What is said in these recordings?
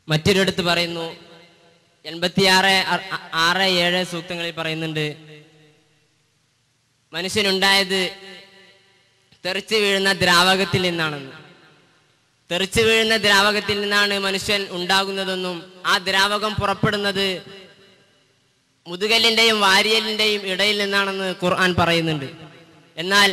മറ്റൊരിടത്ത് പറയുന്നു എൺപത്തിയാറ് അ- അ- ആറ് ഏഴ് സൂക്തങ്ങളിൽ പറയുന്നുണ്ട് മനുഷ്യനുണ്ടായത് തെറിച്ചു വീഴുന്ന ദ്രാവകത്തിൽ നിന്നാണെന്ന് തെറിച്ചു വീഴുന്ന ദ്രാവകത്തിൽ നിന്നാണ് മനുഷ്യൻ ഉണ്ടാകുന്നതെന്നും ആ ദ്രാവകം പുറപ്പെടുന്നത് മുതുകല്ലിന്റെയും വാരിയലിന്റെയും ഇടയിൽ നിന്നാണെന്ന് ഖുർആൻ പറയുന്നുണ്ട് എന്നാൽ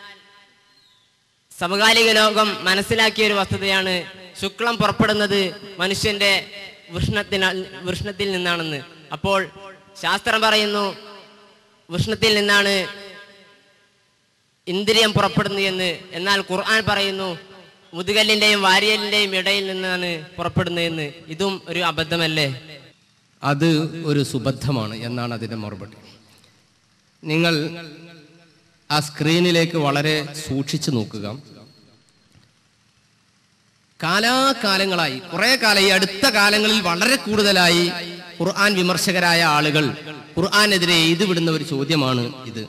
സമകാലിക ലോകം മനസ്സിലാക്കിയ ഒരു വസ്തുതയാണ് ശുക്ലം പുറപ്പെടുന്നത് മനുഷ്യന്റെ വൃഷ്ണത്തിനാൽ വൃഷ്ണത്തിൽ നിന്നാണെന്ന് അപ്പോൾ ശാസ്ത്രം പറയുന്നു വൃഷ്ണത്തിൽ നിന്നാണ് ഇന്ദ്രിയം പുറപ്പെടുന്നു എന്ന് എന്നാൽ ഖുർആൻ പറയുന്നു മുതുകല്ലിന്റെയും വാരിയലിന്റെയും ഇടയിൽ നിന്നാണ് പുറപ്പെടുന്നത് എന്ന് ഇതും ഒരു അബദ്ധമല്ലേ അത് ഒരു സുബദ്ധമാണ് എന്നാണ് അതിന്റെ മറുപടി നിങ്ങൾ ആ സ്ക്രീനിലേക്ക് വളരെ സൂക്ഷിച്ചു നോക്കുക കാലാകാലങ്ങളായി കുറെ കാലം ഈ അടുത്ത കാലങ്ങളിൽ വളരെ കൂടുതലായി ഖുർആൻ വിമർശകരായ ആളുകൾ ഖുർആനെതിരെ എഴുതി വിടുന്ന ഒരു ചോദ്യമാണ് ഇത്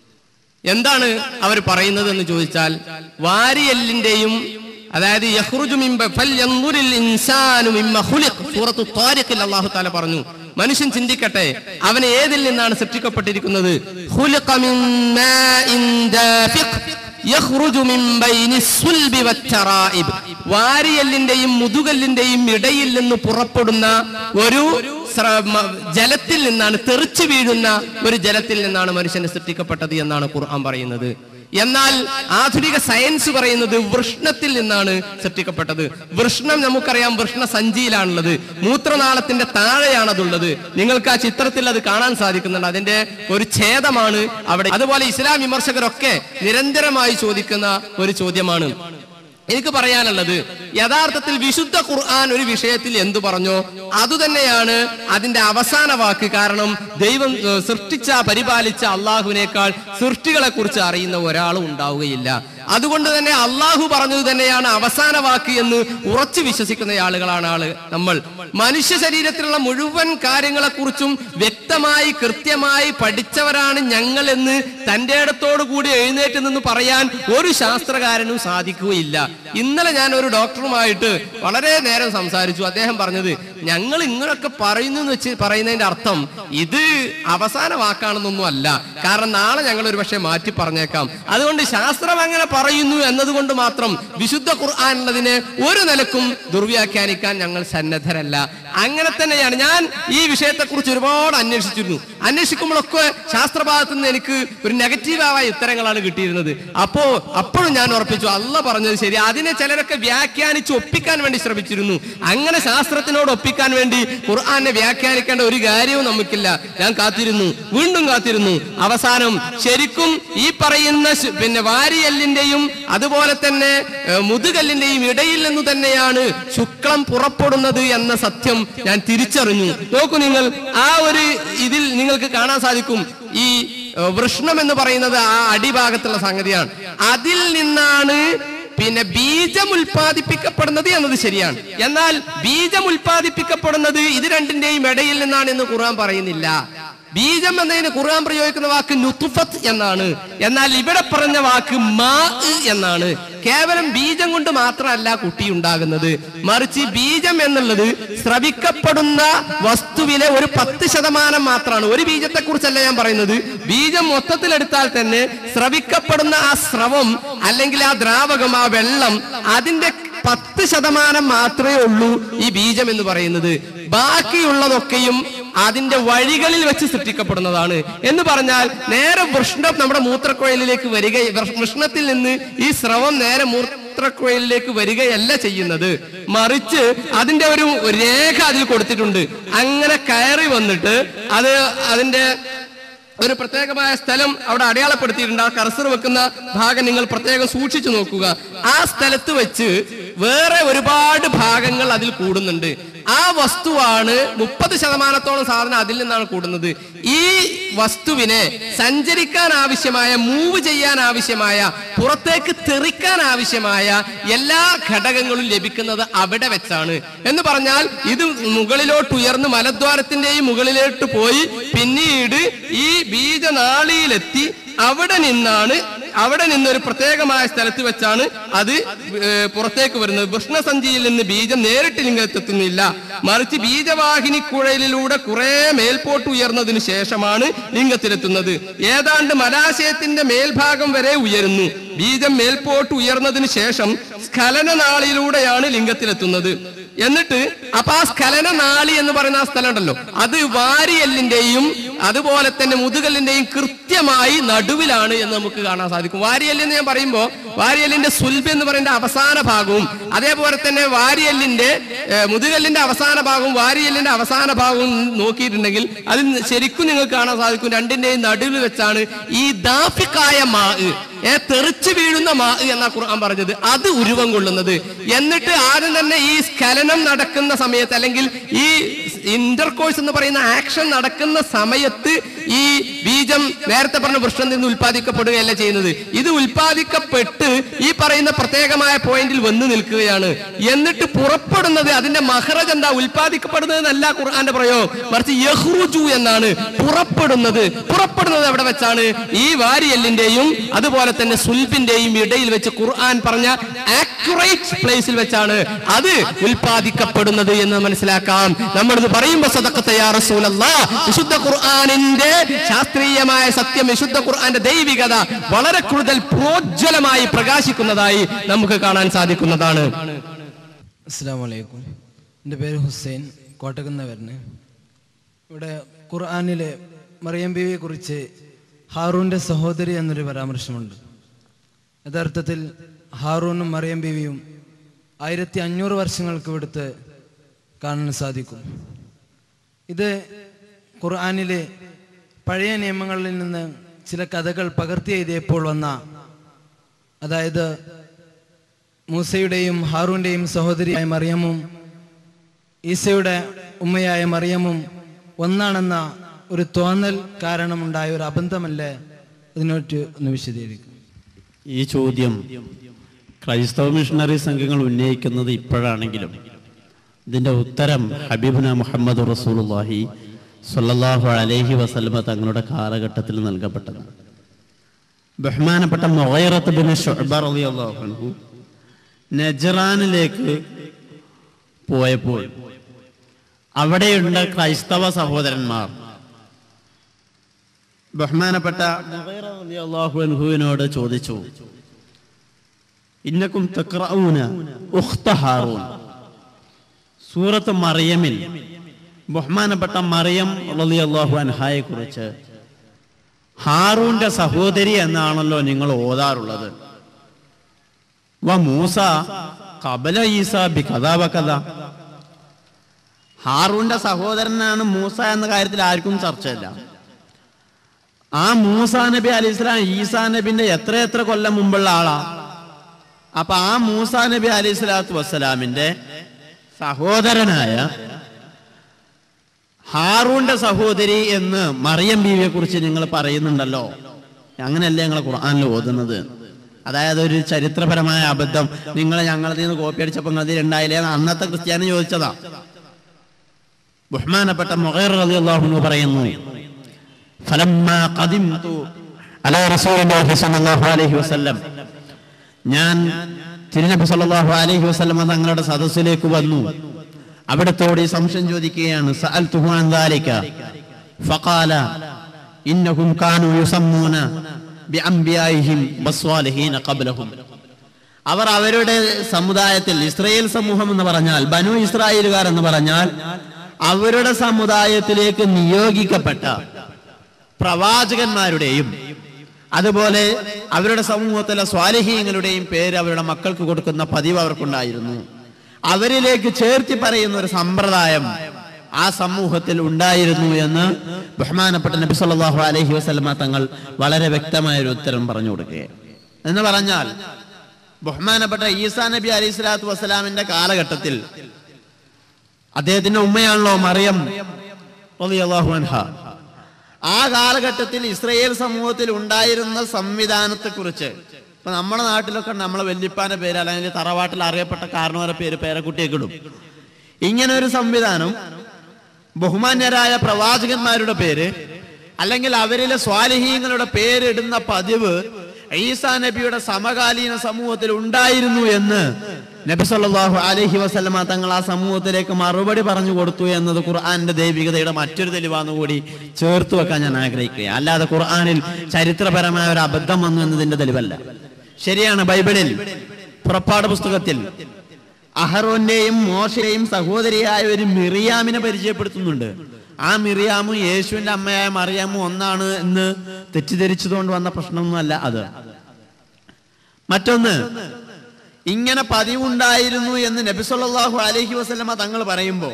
എന്താണ് അവർ പറയുന്നത് എന്ന് ചോദിച്ചാൽ വാരിയല്ലിന്റെയും അതായത് യഖ്റുജു മിൻ ബ- ഫൽയൻദുരിൽ ഇൻസാനു മിമ്മ ഖുലിഖ് സൂറത്തു ത്വാരിഖിൽ അല്ലാഹു തആല പറഞ്ഞു മനുഷ്യൻ ചിന്തിക്കട്ടെ അവൻ ഏതിൽ നിന്നാണ് സൃഷ്ടിക്കപ്പെട്ടിരിക്കുന്നത് ഖുലിഖ മിൻ മാഇൻ ദാഫിഖ് യഖ്റുജു മിൻ ബൈനി സുൽബി വത്തറായിബ് വാരിയല്ലിന്റെയും മുതുകല്ലിന്റെയും ഇടയിൽ നിന്ന് പുറപ്പെടുന്ന ഒരു സ്ര- മ- ജലത്തിൽ നിന്നാണ് തെറിച്ചു വീഴുന്ന ഒരു ജലത്തിൽ നിന്നാണ് മനുഷ്യന് സൃഷ്ടിക്കപ്പെട്ടത് എന്നാണ് ഖുർആൻ പറയുന്നത് എന്നാൽ ആധുനിക സയൻസ് പറയുന്നത് വൃഷ്ണത്തിൽ നിന്നാണ് സൃഷ്ടിക്കപ്പെട്ടത് വൃഷ്ണം നമുക്കറിയാം വൃഷ്ണ സഞ്ചിയിലാണുള്ളത് മൂത്രനാളത്തിന്റെ താഴെയാണ് അതുള്ളത് നിങ്ങൾക്ക് ആ ചിത്രത്തിൽ അത് കാണാൻ സാധിക്കുന്നുണ്ട് അതിന്റെ ഒരു ഛേദമാണ് അവിടെ അതുപോലെ ഇസ്ലാം വിമർശകരൊക്കെ നിരന്തരമായി ചോദിക്കുന്ന ഒരു ചോദ്യമാണ് എനിക്ക് പറയാനുള്ളത് യഥാർത്ഥത്തിൽ വിശുദ്ധ ഖുർആൻ ഒരു വിഷയത്തിൽ എന്തു പറഞ്ഞോ അതുതന്നെയാണ് അതിന്റെ അവസാന വാക്ക് കാരണം ദൈവം ഏഹ്, സൃഷ്ടിച്ച പരിപാലിച്ച അള്ളാഹുവിനേക്കാൾ സൃഷ്ടികളെ കുറിച്ച് അറിയുന്ന ഒരാളും ഉണ്ടാവുകയില്ല അതുകൊണ്ട് തന്നെ അള്ളാഹു പറഞ്ഞത് തന്നെയാണ് അവസാന വാക്ക് എന്ന് ഉറച്ചു വിശ്വസിക്കുന്ന ആളുകളാണ് ആള് നമ്മൾ മനുഷ്യ ശരീരത്തിലുള്ള മുഴുവൻ കാര്യങ്ങളെക്കുറിച്ചും വ്യക്തമായി കൃത്യമായി പഠിച്ചവരാണ് ഞങ്ങൾ എന്ന് തന്റെ ഇടത്തോടു കൂടി എഴുന്നേറ്റ് നിന്ന് പറയാൻ ഒരു ശാസ്ത്രകാരനും സാധിക്കുകയില്ല ഇന്നലെ ഞാൻ ഒരു ഡോക്ടറുമായിട്ട് വളരെ നേരം സംസാരിച്ചു അദ്ദേഹം പറഞ്ഞത് ഞങ്ങൾ ഇങ്ങനൊക്കെ പറയുന്നു എന്ന് വെച്ച് പറയുന്നതിന്റെ അർത്ഥം ഇത് അവസാന വാക്കാണെന്നൊന്നും അല്ല കാരണം നാളെ ഞങ്ങൾ ഒരു പക്ഷേ മാറ്റി പറഞ്ഞേക്കാം അതുകൊണ്ട് ശാസ്ത്രം അങ്ങനെ പറയുന്നു എന്നതുകൊണ്ട് മാത്രം വിശുദ്ധ ഖുർആാനുള്ളതിനെ ഒരു നിലക്കും ദുർവ്യാഖ്യാനിക്കാൻ ഞങ്ങൾ സന്നദ്ധരല്ല അങ്ങനെ തന്നെയാണ് ഞാൻ ഈ വിഷയത്തെക്കുറിച്ച് ഒരുപാട് അന്വേഷിച്ചിരുന്നു അന്വേഷിക്കുമ്പോഴൊക്കെ ശാസ്ത്രഭാഗത്തു നിന്ന് എനിക്ക് ഒരു നെഗറ്റീവായ ഉത്തരങ്ങളാണ് കിട്ടിയിരുന്നത് അപ്പോ അപ്പോഴും ഞാൻ ഉറപ്പിച്ചു അല്ല പറഞ്ഞത് ശരി അതിനെ ചിലരൊക്കെ വ്യാഖ്യാനിച്ച് ഒപ്പിക്കാൻ വേണ്ടി ശ്രമിച്ചിരുന്നു അങ്ങനെ ശാസ്ത്രത്തിനോട് ഒപ്പിക്കാൻ വേണ്ടി ഖുർആാനെ വ്യാഖ്യാനിക്കേണ്ട ഒരു കാര്യവും നമുക്കില്ല ഞാൻ കാത്തിരുന്നു വീണ്ടും കാത്തിരുന്നു അവസാനം ശരിക്കും ഈ പറയുന്ന ശ്- പിന്നെ വാരിയല്ലിന്റെയും അതുപോലെ തന്നെ ഏഹ്, മുതുകല്ലിന്റെയും ഇടയിൽ നിന്ന് തന്നെയാണ് ശുക്ലം പുറപ്പെടുന്നത് എന്ന സത്യം ഞാൻ തിരിച്ചറിഞ്ഞു നോക്കൂ നിങ്ങൾ ആ ഒരു ഇതിൽ നിങ്ങൾക്ക് കാണാൻ സാധിക്കും ഈ ഏഹ്, വൃഷ്ണം എന്ന് പറയുന്നത് ആ അടിഭാഗത്തുള്ള സംഗതിയാണ് അതിൽ നിന്നാണ് പിന്നെ ബീജം ഉൽപ്പാദിപ്പിക്കപ്പെടുന്നത് എന്നത് ശരിയാണ് എന്നാൽ ബീജം ഉൽപ്പാദിപ്പിക്കപ്പെടുന്നത് ഇത് രണ്ടിന്റെയും ഇടയിൽ നിന്നാണ് എന്ന് ഖുർആൻ പറയുന്നില്ല ബീജം എന്നതിന് ഖുർആൻ പ്രയോഗിക്കുന്ന വാക്ക് നുത്തുഫത്ത് എന്നാണ് എന്നാൽ ഇവിടെ പറഞ്ഞ വാക്ക് മാ എന്നാണ് കേവലം ബീജം കൊണ്ട് മാത്രമല്ല കുട്ടി ഉണ്ടാകുന്നത് മറിച്ച് ബീജം എന്നുള്ളത് സ്രവിക്കപ്പെടുന്ന വസ്തുവിലെ ഒരു പത്ത് ശതമാനം മാത്രമാണ് ഒരു ബീജത്തെ കുറിച്ചല്ല ഞാൻ പറയുന്നത് ബീജം മൊത്തത്തിലെടുത്താൽ തന്നെ സ്രവിക്കപ്പെടുന്ന ആ സ്രവം അല്ലെങ്കിൽ ആ ദ്രാവകം ആ വെള്ളം അതിന്റെ പത്ത് ശതമാനം മാത്രമേ ഉള്ളൂ ഈ ബീജം എന്ന് പറയുന്നത് ബാക്കിയുള്ളതൊക്കെയും അതിന്റെ വഴികളിൽ വെച്ച് സൃഷ്ടിക്കപ്പെടുന്നതാണ് എന്ന് പറഞ്ഞാൽ നേരെ വൃഷ്ണം നമ്മുടെ മൂത്രക്കുഴലിലേക്ക് വരിക വൃഷ്ണത്തിൽ നിന്ന് ഈ സ്രവം നേരെ മൂത്രക്കുഴലിലേക്ക് വരികയല്ല ചെയ്യുന്നത് മറിച്ച് അതിന്റെ ഒരു രേഖ അതിൽ കൊടുത്തിട്ടുണ്ട് അങ്ങനെ കയറി വന്നിട്ട് അത് അതിന്റെ ഒരു പ്രത്യേകമായ സ്ഥലം അവിടെ അടയാളപ്പെടുത്തിയിട്ടുണ്ട് ആ കർസർ വെക്കുന്ന ഭാഗം നിങ്ങൾ പ്രത്യേകം സൂക്ഷിച്ചു നോക്കുക ആ സ്ഥലത്ത് വെച്ച് വേറെ ഒരുപാട് ഭാഗങ്ങൾ അതിൽ കൂടുന്നുണ്ട് ആ വസ്തുവാണ് മുപ്പത് ശതമാനത്തോളം സാധനം അതിൽ നിന്നാണ് കൂടുന്നത് ഈ വസ്തുവിനെ സഞ്ചരിക്കാൻ ആവശ്യമായ മൂവ് ചെയ്യാൻ ആവശ്യമായ പുറത്തേക്ക് തെറിക്കാൻ ആവശ്യമായ എല്ലാ ഘടകങ്ങളും ലഭിക്കുന്നത് അവിടെ വെച്ചാണ് എന്ന് പറഞ്ഞാൽ ഇത് മുകളിലോട്ട് ഉയർന്ന് മലദ്വാരത്തിന്റെയും മുകളിലോട്ട് പോയി പിന്നീട് ഈ ബീജനാളിയിലെത്തി അവിടെ നിന്നാണ് അവിടെ നിന്ന് ഒരു പ്രത്യേകമായ സ്ഥലത്ത് വെച്ചാണ് അത് ഏർ പുറത്തേക്ക് വരുന്നത് വൃഷ്ണസഞ്ചിയിൽ നിന്ന് ബീജം നേരിട്ട് ലിംഗത്തെത്തുന്നില്ല മറിച്ച് ബീജവാഹിനി കുഴലിലൂടെ കുറെ മേൽപോട്ട് ഉയർന്നതിന് ശേഷമാണ് ലിംഗത്തിലെത്തുന്നത് ഏതാണ്ട് മലാശയത്തിന്റെ മേൽഭാഗം വരെ ഉയരുന്നു ബീജം മേൽപോട്ട് ഉയർന്നതിന് ശേഷം സ്ഖലന നാളിലൂടെയാണ് ലിംഗത്തിലെത്തുന്നത് എന്നിട്ട് അപ്പൊ ആ സ്ഖലന നാളി എന്ന് പറയുന്ന ആ സ്ഥലം ഉണ്ടല്ലോ അത് വാരിയല്ലിന്റെയും അതുപോലെ തന്നെ മുതുകല്ലിന്റെയും കൃത്യമായി നടുവിലാണ് എന്ന് നമുക്ക് കാണാൻ സാധിക്കും വാരിയല്ല് എന്ന് ഞാൻ പറയുമ്പോൾ വാരിയല്ലിന്റെ സുൽബ് എന്ന് പറയുന്ന അവസാന ഭാഗവും അതേപോലെ തന്നെ വാരിയല്ലിന്റെ ഏഹ്, മുതുകല്ലിന്റെ അവസാന ഭാഗവും വാരിയല്ലിന്റെ അവസാന ഭാഗവും നോക്കിയിട്ടുണ്ടെങ്കിൽ അതിൽ ശരിക്കും നിങ്ങൾക്ക് കാണാൻ സാധിക്കും രണ്ടിന്റെയും നടുവിൽ വെച്ചാണ് ഈ ദാഫിക്കായ മാ ഏ തെറിച്ചു വീഴുന്ന മാ എന്ന ഖുർആൻ പറഞ്ഞത് അത് ഉരുവം കൊള്ളുന്നത് എന്നിട്ട് ആദ്യം തന്നെ ഈ സ്ഖലനം നടക്കുന്ന സമയത്ത് അല്ലെങ്കിൽ ഈ ഇന്റർകോഴ്സ് എന്ന് പറയുന്ന ആക്ഷൻ നടക്കുന്ന സമയത്ത് ഈ ബീജം നേരത്തെ പറഞ്ഞ വൃക്ഷം നിന്ന് ഉൽപ്പാദിക്കപ്പെടുകയല്ല ചെയ്യുന്നത് ഇത് ഉൽപ്പാദിക്കപ്പെട്ട് ഈ പറയുന്ന പ്രത്യേകമായ പോയിന്റിൽ വന്നു നിൽക്കുകയാണ് എന്നിട്ട് പുറപ്പെടുന്നത് അതിന്റെ മഹറജ് എന്താ ഉൽപ്പാദിക്കപ്പെടുന്നത് എന്നല്ല ഖുർആന്റെ പ്രയോഗം മറിച്ച് യഹ്റുജു എന്നാണ് പുറപ്പെടുന്നത് പുറപ്പെടുന്നത് എവിടെ വെച്ചാണ് ഈ വാരിയല്ലിന്റെയും അതുപോലെ തന്നെ സുൽഫിന്റെയും ഇടയിൽ വെച്ച് ഖുർആൻ പറഞ്ഞ ആക്യുറേറ്റ് പ്ലേസിൽ വെച്ചാണ് അത് ഉൽപ്പാദിക്കപ്പെടുന്നത് എന്ന് മനസ്സിലാക്കാം നമ്മളിത് പറയുമ്പോ സദക്കത്തെ യാ റസൂലല്ലാ വിശുദ്ധ ഖുർആനിന്റെ ശാസ്ത്രീയമായ സത്യം വിശുദ്ധ ഖുർആന്റെ ദൈവികത വളരെ കൂടുതൽ പ്രോജ്വലമായി പ്രകാശിക്കുന്നതായി നമുക്ക് കാണാൻ സാധിക്കുന്നതാണ് അസ്സാം വലൈക്കും എൻ്റെ പേര് ഹുസൈൻ കോട്ടക്കുന്നവരന് ഇവിടെ ഖുർആാനിലെ മറിയം ബീവിയെ കുറിച്ച് ഹാറൂൻ്റെ സഹോദരി എന്നൊരു പരാമർശമുണ്ട് യഥാർത്ഥത്തിൽ ഹാറൂനും മറിയം ബീവിയും ആയിരത്തി അഞ്ഞൂറ് വർഷങ്ങൾക്ക് ഇവിടുത്തെ കാണാൻ സാധിക്കും ഇത് ഖുർആാനിലെ പഴയ നിയമങ്ങളിൽ നിന്ന് ചില കഥകൾ പകർത്തി എഴുതിയപ്പോൾ വന്ന അതായത് മൂസയുടെയും ഹാറൂന്റെയും സഹോദരിയായ മറിയമും ഈസയുടെ ഉമ്മയായ മറിയമും ഒന്നാണെന്ന ഒരു തോന്നൽ കാരണമുണ്ടായ ഒരു അബന്ധമല്ലേ ഇതിനോട്ട് ഒന്ന് വിശദീകരിക്കും ഈ ചോദ്യം ക്രൈസ്തവ മിഷണറി സംഘങ്ങൾ ഉന്നയിക്കുന്നത് ഇപ്പോഴാണെങ്കിലും ഇതിന്റെ ഉത്തരം ഹബീബുന മുഹമ്മദ് റസൂലുള്ളാഹി സ്വല്ലല്ലാഹു അലൈഹി വസല്ലമ തങ്ങളുടെ കാലഘട്ടത്തിൽ നൽകപ്പെട്ടതാണ് ബഹുമാനപ്പെട്ട മൊഹൈറത്ത് ബിൻ ശുഅബ റളിയല്ലാഹു അൻഹു നജ്റാനിലേക്ക് പോയപ്പോൾ അവിടെയുണ്ട് ക്രൈസ്തവ സഹോദരന്മാർ ബഹുമാനപ്പെട്ട മുഗൈറ റളിയല്ലാഹു അൻഹുവിനോട് ചോദിച്ചു ഇന്നക്കും തഖ്റഊന ഉഖ്ത ഹാറൂൻ സൂറത്ത് മറിയമിൽ ബഹുമാനപ്പെട്ട മറിയം റളിയല്ലാഹു അൻഹായെ കുറിച്ച് ഹാറൂന്റെ സഹോദരി എന്നാണല്ലോ നിങ്ങൾ ഓതാറുള്ളത് വ മൂസ കബല ഈസ ബി കഥാ കഥ ഹാറൂന്റെ സഹോദരനാണ് മൂസ എന്ന കാര്യത്തിൽ ആർക്കും ചർച്ചയില്ല ആ മൂസ നബി അലി ഇസ്ലാം ഈസാ നബിന്റെ എത്ര എത്ര കൊല്ലം മുമ്പുള്ള ആളാ അപ്പൊ ആ മൂസ നബി അലി സ്വലാത്തു വസ്സലാമിന്റെ സഹോദരനായ ഹാറൂന്റെ സഹോദരി എന്ന് മറിയം ബീവിയെ കുറിച്ച് നിങ്ങൾ പറയുന്നുണ്ടല്ലോ അങ്ങനെയല്ലേ നിങ്ങൾ ഖുർആാനിൽ ഓതുന്നത് അതായത് ഒരു ചരിത്രപരമായ അബദ്ധം നിങ്ങൾ ഞങ്ങളതിൽ നിന്ന് കോപ്പി അടിച്ചപ്പോൾ നിങ്ങൾ അതിലുണ്ടായില്ലേ എന്ന് അന്നത്തെ ക്രിസ്ത്യാനി ചോദിച്ചതാ ബഹുമാനപ്പെട്ട മൊഹൈർ റളിയല്ലാഹു അൻഹു പറയുന്നു ഫലമ്മാ ഖദിംതു അലാ റസൂലില്ലാഹി സ്വല്ലല്ലാഹു അലൈഹി വസല്ലം ഞാൻ തിരുനബി സല്ലല്ലാഹു അലൈഹി വസല്ലം തങ്ങളുടെ സദസ്സിലേക്ക് വന്നു അവിടത്തോട് ഈ സംശയം ചോദിക്കുകയാണ് സഅൽതുഹു അൻ ദാലിക ഫഖാല ഇന്നഹും കാനൂ യുസമ്മൂന ബിഅംബിയായിഹിം വസ്വാലിഹീന ഖബ്ലഹും അവർ അവരുടെ സമുദായത്തിൽ ഇസ്രായേൽ സമൂഹം എന്ന് പറഞ്ഞാൽ ബനു ഇസ്രായേലുകാർ എന്ന് പറഞ്ഞാൽ അവരുടെ സമുദായത്തിലേക്ക് നിയോഗിക്കപ്പെട്ട പ്രവാചകന്മാരുടെയും അതുപോലെ അവരുടെ സമൂഹത്തിലെ സ്വാലിഹീങ്ങളുടെയും പേര് അവരുടെ മക്കൾക്ക് കൊടുക്കുന്ന പതിവ് അവർക്കുണ്ടായിരുന്നു അവരിലേക്ക് ചേർത്തി പറയുന്ന ഒരു സമ്പ്രദായം ആ സമൂഹത്തിൽ ഉണ്ടായിരുന്നു എന്ന് ബഹുമാനപ്പെട്ട നബി സല്ലല്ലാഹു അലൈഹി വസല്ലമ തങ്ങൾ വളരെ വ്യക്തമായ ഒരു ഉത്തരം പറഞ്ഞു കൊടുക്കുകയാണ് എന്ന് പറഞ്ഞാൽ ബഹുമാനപ്പെട്ട ഈസാ നബി അലൈഹി സ്വലാത്തു വസ്സലാമിന്റെ കാലഘട്ടത്തിൽ അദ്ദേഹത്തിന്റെ ഉമ്മയാണല്ലോ മറിയം റളിയല്ലാഹു അൻഹ ആ കാലഘട്ടത്തിൽ ഇസ്രയേൽ സമൂഹത്തിൽ ഉണ്ടായിരുന്ന സംവിധാനത്തെ കുറിച്ച് ഇപ്പൊ നമ്മുടെ നാട്ടിലൊക്കെ നമ്മളെ വല്യപ്പാന്റെ പേര് അല്ലെങ്കിൽ തറവാട്ടിൽ അറിയപ്പെട്ട കാരണവരെ പേര് പേരക്കുട്ടിയൊക്കെ ഇടും ഇങ്ങനെ ഒരു സംവിധാനം ബഹുമാന്യരായ പ്രവാചകന്മാരുടെ പേര് അല്ലെങ്കിൽ അവരിലെ സ്വാലിഹീങ്ങളുടെ പേരിടുന്ന പതിവ് ഈസാ നബിയുടെ സമകാലീന സമൂഹത്തിൽ ഉണ്ടായിരുന്നു എന്ന് നബി സല്ലല്ലാഹു അലൈഹി വസല്ലമ തങ്ങൾ ആ സമൂഹത്തിലേക്ക് മറുപടി പറഞ്ഞു കൊടുത്തു എന്നത് ഖുർആന്റെ ദൈവികതയുടെ മറ്റൊരു തെളിവാന്ന് കൂടി ചേർത്ത് വെക്കാൻ ഞാൻ ആഗ്രഹിക്കുകയാണ് അല്ലാതെ ഖുർആനിൽ ചരിത്രപരമായ ഒരു അബദ്ധം വന്നു എന്നതിന്റെ തെളിവല്ല ശരിയാണ് ബൈബിളിൽ പുറപ്പാട് പുസ്തകത്തിൽ അഹറോന്റെയും മോശയുടെയും സഹോദരിയായ ഒരു മിറിയാമിനെ പരിചയപ്പെടുത്തുന്നുണ്ട് ആ മിറിയാമും യേശുവിന്റെ അമ്മയായ മറിയാമും ഒന്നാണ് എന്ന് തെറ്റിദ്ധരിച്ചതുകൊണ്ട് വന്ന പ്രശ്നമൊന്നുമല്ല അത് മറ്റൊന്ന് ഇങ്ങനെ പതിവുണ്ടായിരുന്നു എന്ന് നബി സല്ലല്ലാഹു അലൈഹി വസല്ലമ തങ്ങൾ പറയുമ്പോൾ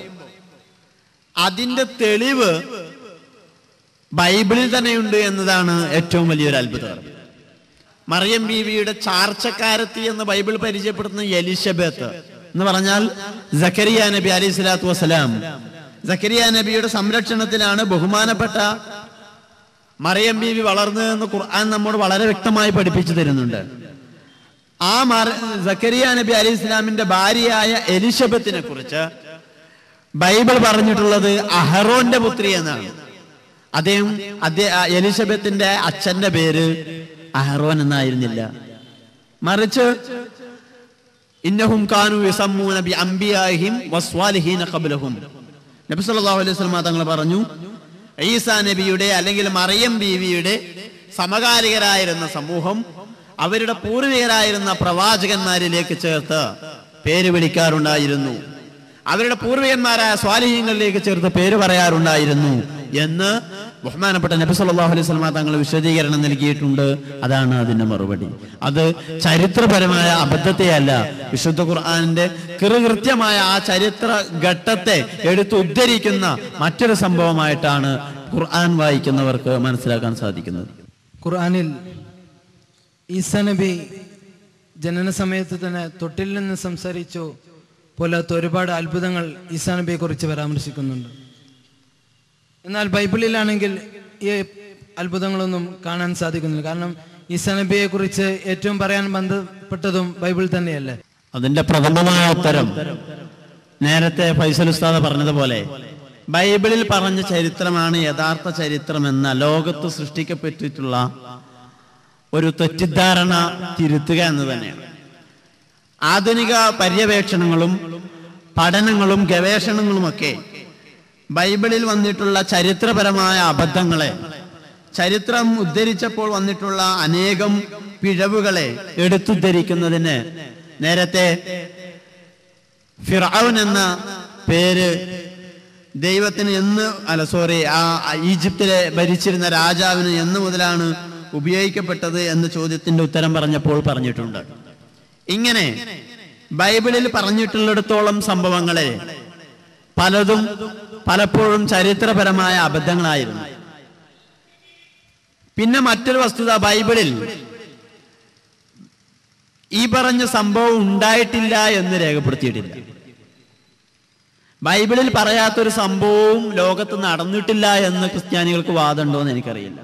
അതിന്റെ തെളിവ് ബൈബിളിൽ തന്നെയുണ്ട് എന്നതാണ് ഏറ്റവും വലിയൊരു അത്ഭുതം മറിയം ബീവിയുടെ ചാർച്ചക്കാരത്തി എന്ന് ബൈബിൾ പരിചയപ്പെടുത്തുന്ന എലിസബത്ത് എന്ന് പറഞ്ഞാൽ സക്കരിയ നബി അലൈഹി സ്വലാത്തു വസ്സലാം സക്കരിയ നബിയുടെ സംരക്ഷണത്തിലാണ് ബഹുമാനപ്പെട്ട മറിയം ബീവി വളർന്നതെന്ന് ഖുർആൻ നമ്മോട് വളരെ വ്യക്തമായി പഠിപ്പിച്ചു തരുന്നുണ്ട് ആ മറ- സക്കരിയ നബി അലൈഹി ഇസ്ലാമിന്റെ ഭാര്യയായ എലിസബത്തിനെ കുറിച്ച് ബൈബിൾ പറഞ്ഞിട്ടുള്ളത് അഹറോന്റെ പുത്രി എന്നാണ് അദ്ദേഹം അദ്ദേഹം ആ എലിസബത്തിന്റെ അച്ഛന്റെ പേര് അഹറോൻ എന്നായിരുന്നില്ല മറിച്ച് ഇന്നഹും കാനു യസമ്മൂന ബി അംബിയാഹിം വസ്വാലിഹീന ഖബ്ലഹും നബി സല്ലല്ലാഹു അലൈഹി വസല്ലം തങ്ങൾ പറഞ്ഞു ഈസാ നബിയുടെ അല്ലെങ്കിൽ മറിയം ബീവിയുടെ സമകാലികരായിരുന്ന സമൂഹം അവരുടെ പൂർവികരായിരുന്ന പ്രവാചകന്മാരിലേക്ക് ചേർത്ത് പേര് വിളിക്കാറുണ്ടായിരുന്നു അവരുടെ പൂർവികന്മാരായ സ്വാലിഹ്യങ്ങളിലേക്ക് ചേർത്ത് പേര് പറയാറുണ്ടായിരുന്നു എന്ന് ബഹുമാനപ്പെട്ട നബി സല്ലല്ലാഹു അലൈഹി വസല്ലം തങ്ങൾ വിശദീകരണം നൽകിയിട്ടുണ്ട് അതാണ് അതിന്റെ മറുപടി അത് ചരിത്രപരമായ അബദ്ധത്തെയല്ല വിശുദ്ധ ഖുർആനിന്റെ കൃകൃത്യമായ ആ ചരിത്ര ഘട്ടത്തെ എടുത്ത് ഉദ്ധരിക്കുന്ന മറ്റൊരു സംഭവമായിട്ടാണ് ഖുർആൻ വായിക്കുന്നവർക്ക് മനസ്സിലാക്കാൻ സാധിക്കുന്നത് ഖുർആനിൽ ഈസ നബി ജനന സമയത്ത് തന്നെ തൊട്ടിൽ നിന്ന് സംസാരിച്ചു പോലാത്ത ഒരുപാട് അത്ഭുതങ്ങൾ ഈസാ നബിയെ കുറിച്ച് പരാമർശിക്കുന്നുണ്ട് എന്നാൽ ബൈബിളിലാണെങ്കിൽ ഈ അത്ഭുതങ്ങളൊന്നും കാണാൻ സാധിക്കുന്നില്ല കാരണം ഈസാ നബിയെ കുറിച്ച് ഏറ്റവും പറയാൻ ബന്ധപ്പെട്ടതും ബൈബിൾ തന്നെയല്ലേ അതിന്റെ പ്രഥമമായ ഉത്തരം നേരത്തെ ഫൈസൽ ഉസ്താദ് പറഞ്ഞതുപോലെ ബൈബിളിൽ പറഞ്ഞ ചരിത്രമാണ് യഥാർത്ഥ ചരിത്രമെന്ന ലോകത്ത് സൃഷ്ടിക്കപ്പെട്ടിട്ടുള്ള ഒരു തെറ്റിദ്ധാരണ തിരുത്തുക എന്ന് തന്നെയാണ് ആധുനിക പര്യവേക്ഷണങ്ങളും പഠനങ്ങളും ഗവേഷണങ്ങളുമൊക്കെ ബൈബിളിൽ വന്നിട്ടുള്ള ചരിത്രപരമായ അബദ്ധങ്ങളെ ചരിത്രം ഉദ്ധരിച്ചപ്പോൾ വന്നിട്ടുള്ള അനേകം പിഴവുകളെ എടുത്തുദ്ധരിക്കുന്നതിന് നേരത്തെ ഫിറൌൻ എന്ന പേര് ദൈവത്തിന് എന്ന് അല്ല സോറി ആ ഈജിപ്തിലെ ഭരിച്ചിരുന്ന രാജാവിന് എന്ന് മുതലാണ് ഉപയോഗിക്കപ്പെട്ടത് എന്ന ചോദ്യത്തിന്റെ ഉത്തരം പറഞ്ഞപ്പോൾ പറഞ്ഞിട്ടുണ്ട് ഇങ്ങനെ ബൈബിളിൽ പറഞ്ഞിട്ടുള്ളിടത്തോളം സംഭവങ്ങളെ പലതും പലപ്പോഴും ചരിത്രപരമായ അബദ്ധങ്ങളായിരുന്നു പിന്നെ മറ്റൊരു വസ്തുത ബൈബിളിൽ ഈ പറഞ്ഞ സംഭവം ഉണ്ടായിട്ടില്ല എന്ന് രേഖപ്പെടുത്തിയിട്ടില്ല ബൈബിളിൽ പറയാത്തൊരു സംഭവവും ലോകത്ത് നടന്നിട്ടില്ല എന്ന് ക്രിസ്ത്യാനികൾക്ക് വാദമുണ്ടോ എന്ന് എനിക്കറിയില്ല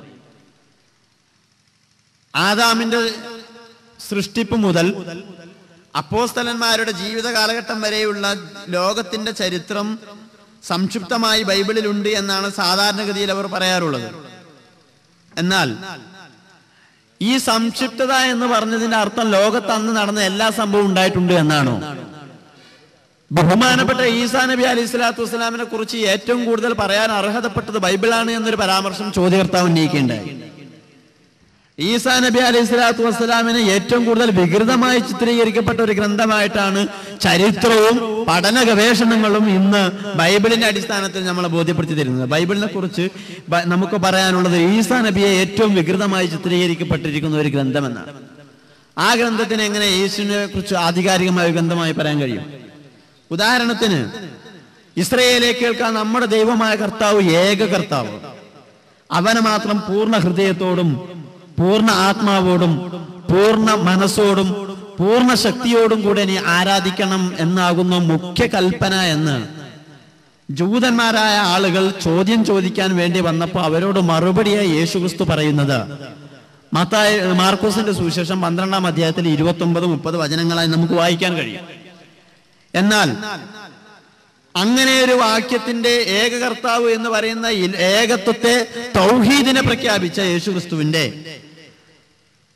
ആദാമിന്റെ സൃഷ്ടിപ്പ് മുതൽ അപ്പോസ്തലന്മാരുടെ ജീവിത കാലഘട്ടം വരെയുള്ള ലോകത്തിന്റെ ചരിത്രം സംക്ഷിപ്തമായി ബൈബിളിലുണ്ട് എന്നാണ് സാധാരണഗതിയിൽ അവർ പറയാറുള്ളത് എന്നാൽ ഈ സംക്ഷിപ്തത എന്ന് പറഞ്ഞതിന്റെ അർത്ഥം ലോകത്ത് അന്ന് നടന്ന എല്ലാ സംഭവവും ഉണ്ടായിട്ടുണ്ട് എന്നാണോ ബഹുമാനപ്പെട്ട ഈസാ നബി അലൈഹി സ്വലാത്തു വസ്സലാമിനെ കുറിച്ച് ഏറ്റവും കൂടുതൽ പറയാൻ അർഹതപ്പെട്ടത് ബൈബിളാണ് എന്നൊരു പരാമർശം ചോദ്യകർത്താവ് ഉന്നയിക്കേണ്ടായി ഈസാ നബി അലൈഹി സ്വലാത്തു വസ്സലാമിനെ ഏറ്റവും കൂടുതൽ വികൃതമായി ചിത്രീകരിക്കപ്പെട്ട ഒരു ഗ്രന്ഥമായിട്ടാണ് ചരിത്രവും പഠന ഗവേഷണങ്ങളും ഇന്ന് ബൈബിളിന്റെ അടിസ്ഥാനത്തിൽ നമ്മളെ ബോധ്യപ്പെടുത്തി തരുന്നത് ബൈബിളിനെ കുറിച്ച് ബ- നമുക്ക് പറയാനുള്ളത് ഈസാ നബിയെ ഏറ്റവും വികൃതമായി ചിത്രീകരിക്കപ്പെട്ടിരിക്കുന്ന ഒരു ഗ്രന്ഥമെന്നാണ് ആ ഗ്രന്ഥത്തിന് എങ്ങനെ യേശുവിനെ കുറിച്ച് ആധികാരികമായ ഒരു ഗ്രന്ഥമായി പറയാൻ കഴിയും ഉദാഹരണത്തിന് ഇസ്രയേലെ കേൾക്കാൻ നമ്മുടെ ദൈവമായ കർത്താവ് ഏക കർത്താവ് അവനെ മാത്രം പൂർണ്ണ ഹൃദയത്തോടും പൂർണ്ണ ആത്മാവോടും പൂർണ്ണ മനസ്സോടും പൂർണ്ണ ശക്തിയോടും കൂടെ നീ ആരാധിക്കണം എന്നാകുന്ന മുഖ്യ കൽപ്പന എന്ന് ജൂതന്മാരായ ആളുകൾ ചോദ്യം ചോദിക്കാൻ വേണ്ടി വന്നപ്പോൾ അവരോട് മറുപടിയായി യേശുക്രിസ്തു പറയുന്നത് മത്തായി മാർക്കോസിന്റെ സുവിശേഷം പന്ത്രണ്ടാം അധ്യായത്തിൽ ഇരുപത്തി ഒമ്പത് മുപ്പത് വചനങ്ങളായി നമുക്ക് വായിക്കാൻ കഴിയും എന്നാൽ അങ്ങനെ ഒരു വാക്യത്തിന്റെ ഏകകർത്താവ് എന്ന് പറയുന്ന ഇൽ- ഏകത്വത്തെ തൗഹീദിനെ പ്രഖ്യാപിച്ച യേശുക്രിസ്തുവിന്റെ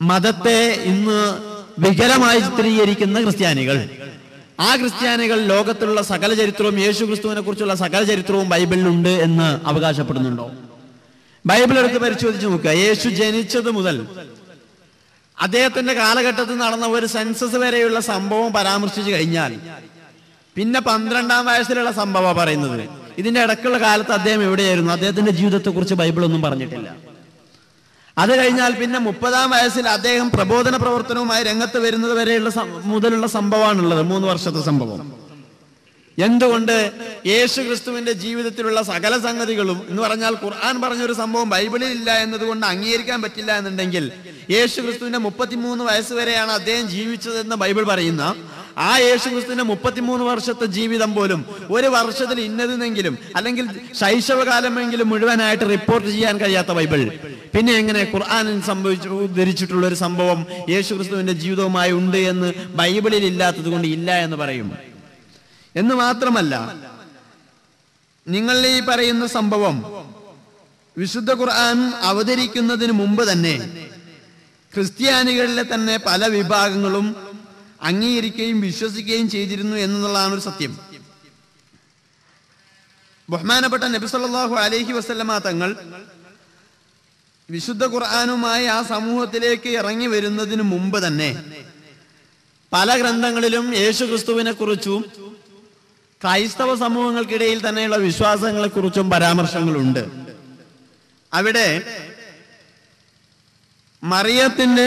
മതത്തെ ഇന്ന് വികലമായി ചിത്രീകരിക്കുന്ന ക്രിസ്ത്യാനികൾ ആ ക്രിസ്ത്യാനികൾ ലോകത്തിലുള്ള സകല ചരിത്രവും യേശു ക്രിസ്തുവിനെ കുറിച്ചുള്ള സകല ചരിത്രവും ബൈബിളിലുണ്ട് എന്ന് അവകാശപ്പെടുന്നുണ്ടോ ബൈബിൾ എടുത്ത് പരിശോധിച്ച് നോക്കുക യേശു ജനിച്ചത് മുതൽ അദ്ദേഹത്തിന്റെ കാലഘട്ടത്തിൽ നടന്ന ഒരു സെൻസസ് വരെയുള്ള സംഭവം പരാമർശിച്ചു കഴിഞ്ഞാൽ പിന്നെ പന്ത്രണ്ടാം വയസ്സിലുള്ള സംഭവം പറയുന്നത് ഇതിന്റെ ഇടക്കുള്ള കാലത്ത് അദ്ദേഹം എവിടെയായിരുന്നു അദ്ദേഹത്തിന്റെ ജീവിതത്തെ കുറിച്ച് ബൈബിൾ ഒന്നും പറഞ്ഞിട്ടില്ല അത് കഴിഞ്ഞാൽ പിന്നെ മുപ്പതാം വയസ്സിൽ അദ്ദേഹം പ്രബോധന പ്രവർത്തനവുമായി രംഗത്ത് വരുന്നത് വരെയുള്ള സം- മുതലുള്ള സംഭവമാണുള്ളത് മൂന്ന് വർഷത്തെ സംഭവം എന്തുകൊണ്ട് യേശു ക്രിസ്തുവിന്റെ ജീവിതത്തിലുള്ള സകല സംഗതികളും എന്ന് പറഞ്ഞാൽ ഖുർആൻ പറഞ്ഞൊരു സംഭവം ബൈബിളിൽ ഇല്ല എന്നതുകൊണ്ട് അംഗീകരിക്കാൻ പറ്റില്ല എന്നുണ്ടെങ്കിൽ യേശു ക്രിസ്തുവിന്റെ മുപ്പത്തിമൂന്ന് വയസ്സ് വരെയാണ് അദ്ദേഹം ജീവിച്ചതെന്ന് ബൈബിൾ പറയുന്ന ആ യേശു ക്രിസ്തുവിന്റെ മുപ്പത്തിമൂന്ന് വർഷത്തെ ജീവിതം പോലും ഒരു വർഷത്തിൽ ഇന്നതെന്നെങ്കിലും അല്ലെങ്കിൽ ശൈശവകാലമെങ്കിലും മുഴുവനായിട്ട് റിപ്പോർട്ട് ചെയ്യാൻ കഴിയാത്ത ബൈബിൾ പിന്നെ എങ്ങനെ ഖുർആാനിൽ സംഭവിച്ചു ഉദ്ധരിച്ചിട്ടുള്ള ഒരു സംഭവം യേശു ക്രിസ്തുവിന്റെ ജീവിതവുമായി ഉണ്ട് എന്ന് ബൈബിളിൽ ഇല്ലാത്തത് കൊണ്ട് ഇല്ല എന്ന് പറയും എന്ന് മാത്രമല്ല നിങ്ങൾ ഈ പറയുന്ന സംഭവം വിശുദ്ധ ഖുർആൻ അവതരിക്കുന്നതിന് മുമ്പ് തന്നെ ക്രിസ്ത്യാനികളിലെ തന്നെ പല വിഭാഗങ്ങളും അംഗീകരിക്കുകയും വിശ്വസിക്കുകയും ചെയ്തിരുന്നു എന്നുള്ളതാണ് ഒരു സത്യം ബഹുമാനപ്പെട്ട നബി സല്ലല്ലാഹു അലൈഹി വസല്ലമ തങ്ങൾ വിശുദ്ധ ഖുർആനുമായി ആ സമൂഹത്തിലേക്ക് ഇറങ്ങി വരുന്നതിന് മുമ്പ് തന്നെ പല ഗ്രന്ഥങ്ങളിലും യേശു ക്രിസ്തുവിനെ കുറിച്ചും ക്രൈസ്തവ സമൂഹങ്ങൾക്കിടയിൽ തന്നെയുള്ള വിശ്വാസങ്ങളെ കുറിച്ചും പരാമർശങ്ങളുണ്ട് അവിടെ മറിയത്തിന്റെ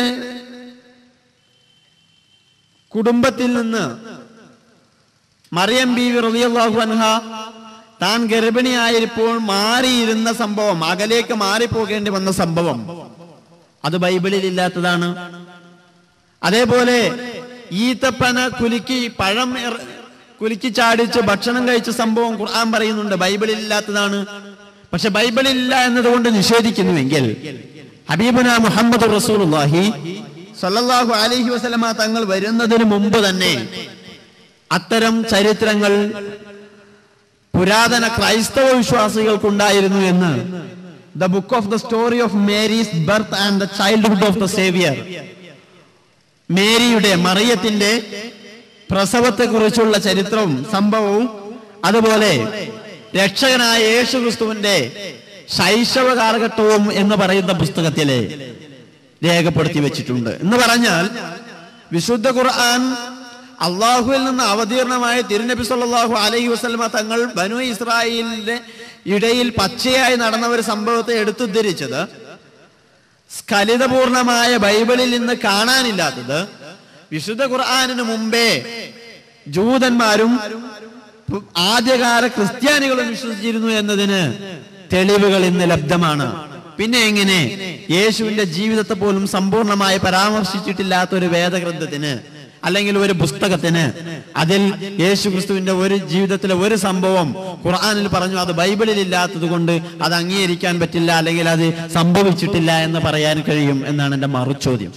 കുടുംബത്തിൽ നിന്ന് മറിയം ബി റളിയല്ലാഹു അൻഹ താൻ ഗർഭിണിയായിരിപ്പോൾ മാറിയിരുന്ന സംഭവം അകലേക്ക് മാറിപ്പോകേണ്ടി വന്ന സംഭവം അത് ബൈബിളിൽ ഇല്ലാത്തതാണ് അതേപോലെ ഈത്തപ്പന കുലുക്കി പഴം എറ- കുലുക്കി ചാടിച്ച് ഭക്ഷണം കഴിച്ച സംഭവം ഖുർആൻ പറയുന്നുണ്ട് ബൈബിളിൽ ഇല്ലാത്തതാണ് പക്ഷെ ബൈബിളിൽ ഇല്ല എന്നതുകൊണ്ട് നിഷേധിക്കുന്നുവെങ്കിൽ ഹബീബുന മുഹമ്മദ് റസൂലുള്ളാഹി സല്ലല്ലാഹു അലൈഹി വസല്ലമ തങ്ങൾ വരുന്നതിന് മുമ്പ് തന്നെ അത്തരം ചരിത്രങ്ങൾ പുരാതന ക്രൈസ്തവ വിശ്വാസികൾക്കുണ്ടായിരുന്നു എന്ന് the book of the story of Mary's birth and the childhood of the saviour മേരിയുടെ മറിയത്തിന്റെ പ്രസവത്തെക്കുറിച്ചുള്ള ചരിത്രവും സംഭവവും അതുപോലെ രക്ഷകനായ യേശു ക്രിസ്തുവിന്റെ ശൈശവ കാലഘട്ടവും എന്ന് പറയുന്ന പുസ്തകത്തിലെ രേഖപ്പെടുത്തി വെച്ചിട്ടുണ്ട് എന്ന് പറഞ്ഞാൽ വിശുദ്ധ ഖുർആൻ അള്ളാഹുവിൽ നിന്ന് അവതീർണമായ തിരുനബി സല്ലല്ലാഹു അലൈഹി വസല്ലമ തങ്ങൾ ബനു ഇസ്രായേലിന്റെ ഇടയിൽ പച്ചയായി നടന്ന ഒരു സംഭവത്തെ എടുത്തുദ്ധരിച്ചത് സ്ഖലിതപൂർണമായ ബൈബിളിൽ നിന്ന് കാണാനില്ലാത്തത് വിശുദ്ധ ഖുർആാനിന് മുമ്പേ ജൂതന്മാരും പ് ആദ്യകാല ക്രിസ്ത്യാനികളും വിശ്വസിച്ചിരുന്നു എന്നതിന് തെളിവുകൾ ഇന്ന് ലബ്ധമാണ് പിന്നെ എങ്ങനെ യേശുവിന്റെ ജീവിതത്തെ പോലും സമ്പൂർണമായി പരാമർശിച്ചിട്ടില്ലാത്ത ഒരു വേദഗ്രന്ഥത്തിന് അല്ലെങ്കിൽ ഒരു പുസ്തകത്തിന് അതിൽ യേശു ക്രിസ്തുവിന്റെ ഒരു ജീവിതത്തിലെ ഒരു സംഭവം ഖുർആനിൽ പറഞ്ഞു അത് ബൈബിളിൽ ഇല്ലാത്തത് കൊണ്ട് അത് അംഗീകരിക്കാൻ പറ്റില്ല അല്ലെങ്കിൽ അത് സംഭവിച്ചിട്ടില്ല എന്ന് പറയാൻ കഴിയും എന്നാണ് എന്റെ മറുചോദ്യം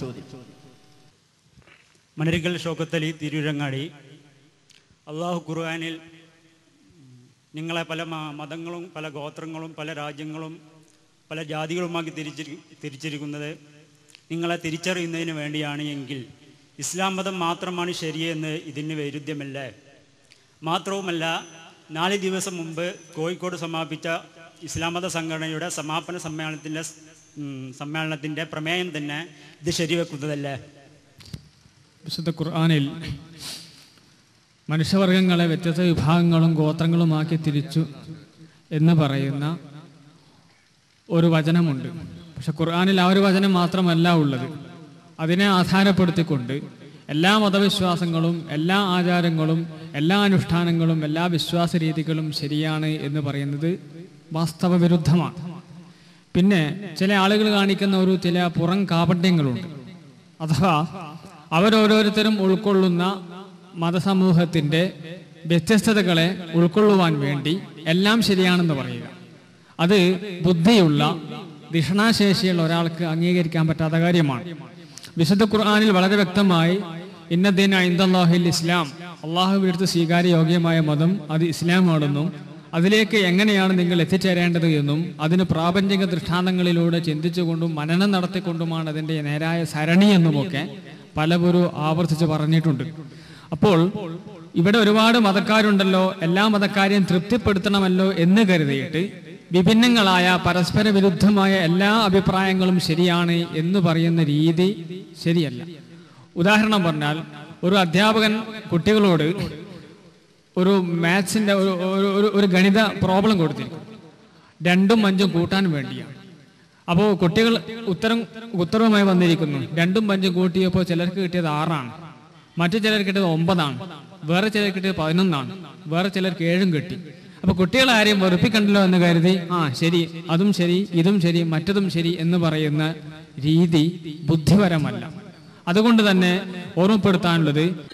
മണരിക്കൽ ഷോക്കത്തലി തിരൂരങ്ങാടി അള്ളാഹു ഖുർആനിൽ നിങ്ങളെ പല മ- മതങ്ങളും പല ഗോത്രങ്ങളും പല രാജ്യങ്ങളും പല ജാതികളുമാക്കി തിരിച്ചിരി തിരിച്ചിരിക്കുന്നത് നിങ്ങളെ തിരിച്ചറിയുന്നതിന് വേണ്ടിയാണ് എങ്കിൽ ഇസ്ലാം മതം മാത്രമാണ് ശരിയെന്ന് ഇതിന് വൈരുദ്ധ്യമല്ലേ മാത്രവുമല്ല നാല് ദിവസം മുമ്പ് കോഴിക്കോട് സമാപിച്ച ഇസ്ലാം മത സംഘടനയുടെ സമാപന സമ്മേളനത്തിൻ്റെ സമ്മേളനത്തിൻ്റെ പ്രമേയം തന്നെ ഇത് ശരിവെക്കുന്നതല്ലേ വിശുദ്ധ ഖുർആാനിൽ മനുഷ്യവർഗങ്ങളെ വ്യത്യസ്ത വിഭാഗങ്ങളും ഗോത്രങ്ങളുമാക്കി തിരിച്ചു എന്ന് പറയുന്ന ഒരു വചനമുണ്ട് പക്ഷെ ഖുർആാനിൽ ആ ഒരു വചനം മാത്രമല്ല ഉള്ളത് അതിനെ ആധാരപ്പെടുത്തിക്കൊണ്ട് എല്ലാ മതവിശ്വാസങ്ങളും എല്ലാ ആചാരങ്ങളും എല്ലാ അനുഷ്ഠാനങ്ങളും എല്ലാ വിശ്വാസ രീതികളും ശരിയാണ് എന്ന് പറയുന്നത് വാസ്തവ വിരുദ്ധമാണ് പിന്നെ ചില ആളുകൾ കാണിക്കുന്ന ഒരു ചില പുറം കാപട്യങ്ങളുണ്ട് അഥവാ അവരോരോരുത്തരും ഉൾക്കൊള്ളുന്ന മതസമൂഹത്തിന്റെ വ്യത്യസ്തതകളെ ഉൾക്കൊള്ളുവാൻ വേണ്ടി എല്ലാം ശരിയാണെന്ന് പറയുക അത് ബുദ്ധിയുള്ള ധിഷണാശേഷിയുള്ള ഒരാൾക്ക് അംഗീകരിക്കാൻ പറ്റാത്ത കാര്യമാണ് വിശുദ്ധ ഖുർആാനിൽ വളരെ വ്യക്തമായി ഇന്നദ്ദീന ഇന്ദാഹിൽ ഇസ്ലാം അള്ളാഹു എടുത്ത് സ്വീകാര്യ യോഗ്യമായ മതം അത് ഇസ്ലാമാണെന്നും അതിലേക്ക് എങ്ങനെയാണ് നിങ്ങൾ എത്തിച്ചേരേണ്ടത് എന്നും അതിന് പ്രാപഞ്ചിക ദൃഷ്ടാന്തങ്ങളിലൂടെ ചിന്തിച്ചുകൊണ്ടും മനനം നടത്തിക്കൊണ്ടുമാണ് അതിൻ്റെ നേരായ സരണി എന്നുമൊക്കെ പലവരും ആവർത്തിച്ച് പറഞ്ഞിട്ടുണ്ട് അപ്പോൾ ഇവിടെ ഒരുപാട് മതക്കാരുണ്ടല്ലോ എല്ലാ മതക്കാരെയും തൃപ്തിപ്പെടുത്തണമല്ലോ എന്ന് കരുതിയിട്ട് വിഭിന്നങ്ങളായ പരസ്പര വിരുദ്ധമായ എല്ലാ അഭിപ്രായങ്ങളും ശരിയാണ് എന്ന് പറയുന്ന രീതി ശരിയല്ല ഉദാഹരണം പറഞ്ഞാൽ ഒരു അധ്യാപകൻ കുട്ടികളോട് ഒരു മാത്സിന്റെ ഒരു ഒരു- ഒരു ഒരു ഗണിത പ്രോബ്ലം കൊടുത്തിരിക്കും രണ്ടും അഞ്ചും കൂട്ടാൻ വേണ്ടിയാണ് അപ്പോൾ കുട്ടികൾ ഉത്തരം ഉത്തരവുമായി വന്നിരിക്കുന്നു രണ്ടും അഞ്ചും കൂട്ടിയപ്പോൾ ചിലർക്ക് കിട്ടിയത് ആറാണ് മറ്റു ചിലർക്ക് കിട്ടിയത് ഒമ്പതാണ് വേറെ ചിലർക്ക് കിട്ടിയത് പതിനൊന്നാണ് വേറെ ചിലർക്ക് ഏഴും കിട്ടി അപ്പൊ കുട്ടികൾ ആരെയും വെറുപ്പിക്കണ്ടല്ലോ എന്ന് കരുതി ആ ശരി അതും ശരി ഇതും ശരി മറ്റതും ശരി എന്ന് പറയുന്ന രീതി ബുദ്ധിപരമല്ല അതുകൊണ്ട് തന്നെ ഓർമ്മപ്പെടുത്താനുള്ളത്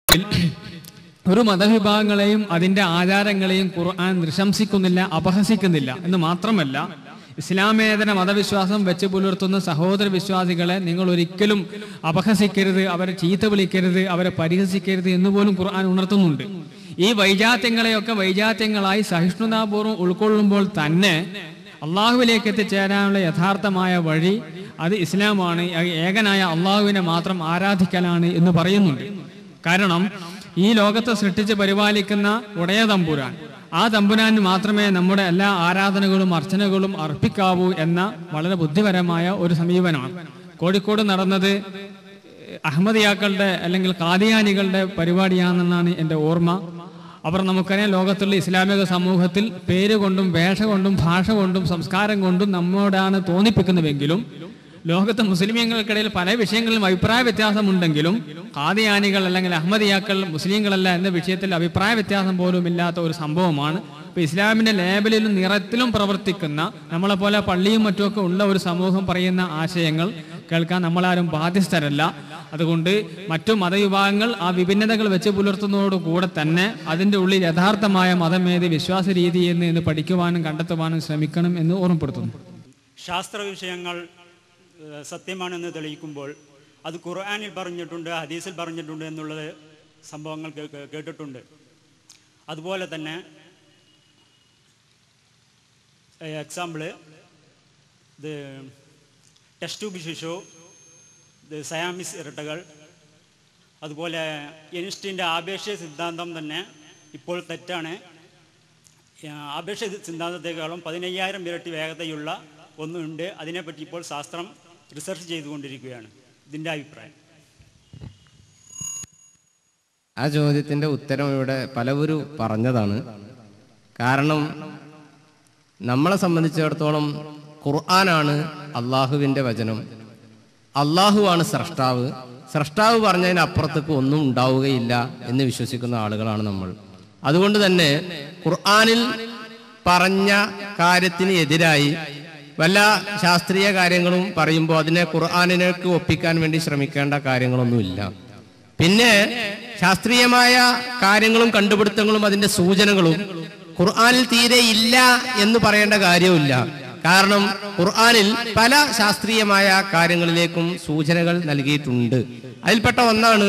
ഒരു മതവിഭാഗങ്ങളെയും അതിന്റെ ആചാരങ്ങളെയും ഖുർആൻ പ്രശംസിക്കുന്നില്ല അപഹസിക്കുന്നില്ല എന്ന് മാത്രമല്ല ഇസ്ലാമേതര മതവിശ്വാസം വെച്ച് പുലർത്തുന്ന സഹോദര വിശ്വാസികളെ നിങ്ങൾ ഒരിക്കലും അപഹസിക്കരുത് അവരെ ചീത്ത വിളിക്കരുത് അവരെ പരിഹസിക്കരുത് എന്ന് പോലും ഖുർആൻ ഉണർത്തുന്നുണ്ട് ഈ വൈജാത്യങ്ങളെയൊക്കെ വൈജാത്യങ്ങളായി സഹിഷ്ണുതാപൂർവ്വം ഉൾക്കൊള്ളുമ്പോൾ തന്നെ അള്ളാഹുവിലേക്ക് എത്തിച്ചേരാനുള്ള യഥാർത്ഥമായ വഴി അത് ഇസ്ലാമാണ് ഏകനായ അള്ളാഹുവിനെ മാത്രം ആരാധിക്കലാണ് എന്ന് പറയുന്നുണ്ട് കാരണം ഈ ലോകത്തെ സൃഷ്ടിച്ച് പരിപാലിക്കുന്ന ഉടയ തമ്പുരാൻ ആ തമ്പുരാന് മാത്രമേ നമ്മുടെ എല്ലാ ആരാധനകളും അർച്ചനകളും അർപ്പിക്കാവൂ എന്ന വളരെ ബുദ്ധിപരമായ ഒരു സമീപനമാണ് കോഴിക്കോട് നടന്നത് അഹമ്മദിയാക്കളുടെ അല്ലെങ്കിൽ കാദിയാനികളുടെ പരിപാടിയാണെന്നാണ് എൻ്റെ ഓർമ്മ അവർ നമുക്കറിയാം ലോകത്തുള്ള ഇസ്ലാമിക സമൂഹത്തിൽ പേര് കൊണ്ടും വേഷ കൊണ്ടും ഭാഷ കൊണ്ടും സംസ്കാരം കൊണ്ടും നമ്മോടാണ് തോന്നിപ്പിക്കുന്നുവെങ്കിലും ലോകത്തെ മുസ്ലിമീങ്ങൾക്കിടയിൽ പല വിഷയങ്ങളിലും അഭിപ്രായ വ്യത്യാസമുണ്ടെങ്കിലും കാദിയാനികൾ അല്ലെങ്കിൽ അഹമ്മദിയാക്കൾ മുസ്ലിങ്ങളല്ല എന്ന വിഷയത്തിൽ അഭിപ്രായ വ്യത്യാസം പോലും ഇല്ലാത്ത ഒരു സംഭവമാണ് ഇപ്പൊ ഇസ്ലാമിന്റെ ലേബലിലും നിറത്തിലും പ്രവർത്തിക്കുന്ന നമ്മളെ പോലെ പള്ളിയും മറ്റുമൊക്കെ ഉള്ള ഒരു സമൂഹം പറയുന്ന ആശയങ്ങൾ കേൾക്കാൻ നമ്മളാരും ബാധ്യസ്ഥരല്ല അതുകൊണ്ട് മറ്റു മതവിഭാഗങ്ങൾ ആ വിഭിന്നതകൾ വെച്ച് പുലർത്തുന്നതോടുകൂടെ തന്നെ അതിൻ്റെ ഉള്ളിൽ യഥാർത്ഥമായ മതമേത് വിശ്വാസ രീതി എന്ന് എന്ന് പഠിക്കുവാനും കണ്ടെത്തുവാനും ശ്രമിക്കണം എന്ന് ഓർമ്മപ്പെടുത്തുന്നു ശാസ്ത്ര വിഷയങ്ങൾ ഏഹ്, സത്യമാണെന്ന് തെളിയിക്കുമ്പോൾ അത് ഖുർആനിൽ പറഞ്ഞിട്ടുണ്ട് ഹദീസിൽ പറഞ്ഞിട്ടുണ്ട് എന്നുള്ളത് സംഭവങ്ങൾ കേ- കേ- കേട്ടിട്ടുണ്ട് അതുപോലെ തന്നെ എക്സാമ്പിള് ഇത് ടെസ്റ്റ് ട്യൂബ് ശിശു ഇത് സയാമിസ് ഇരട്ടകൾ അതുപോലെ എനിസ്റ്റിൻ്റെ ആപേക്ഷിക സിദ്ധാന്തം തന്നെ ഇപ്പോൾ തെറ്റാണ് ആ, ആപേക്ഷിക സിദ്ധാന്തത്തെക്കാളും പതിനയ്യായിരം ഇരട്ടി വേഗതയുള്ള ഒന്നുണ്ട് അതിനെപ്പറ്റി ഇപ്പോൾ ശാസ്ത്രം റിസർച്ച് ചെയ്തുകൊണ്ടിരിക്കുകയാണ് ഇതിൻ്റെ അഭിപ്രായം ആ ചോദ്യത്തിന്റെ ഉത്തരം ഇവിടെ പലവരും പറഞ്ഞതാണ് കാരണം നമ്മളെ സംബന്ധിച്ചിടത്തോളം ഖുർആനാണ് അള്ളാഹുവിന്റെ വചനം അള്ളാഹുവാണ് സ്രഷ്ടാവ് സ്രഷ്ടാവ് പറഞ്ഞതിന് അപ്പുറത്തേക്ക് ഒന്നും ഉണ്ടാവുകയില്ല എന്ന് വിശ്വസിക്കുന്ന ആളുകളാണ് നമ്മൾ അതുകൊണ്ട് തന്നെ ഖുർആനിൽ പറഞ്ഞ കാര്യത്തിന് എതിരായി വല്ല ശാസ്ത്രീയ കാര്യങ്ങളും പറയുമ്പോൾ അതിനെ ഖുർആാനിലേക്ക് ഒപ്പിക്കാൻ വേണ്ടി ശ്രമിക്കേണ്ട കാര്യങ്ങളൊന്നുമില്ല പിന്നെ ശാസ്ത്രീയമായ കാര്യങ്ങളും കണ്ടുപിടുത്തങ്ങളും അതിന്റെ സൂചനകളും ഖുർആനിൽ തീരെ ഇല്ല എന്ന് പറയേണ്ട കാര്യവുമില്ല കാരണം ഖുർആനിൽ പല ശാസ്ത്രീയമായ കാര്യങ്ങളിലേക്കും സൂചനകൾ നൽകിയിട്ടുണ്ട് അതിൽപ്പെട്ട ഒന്നാണ്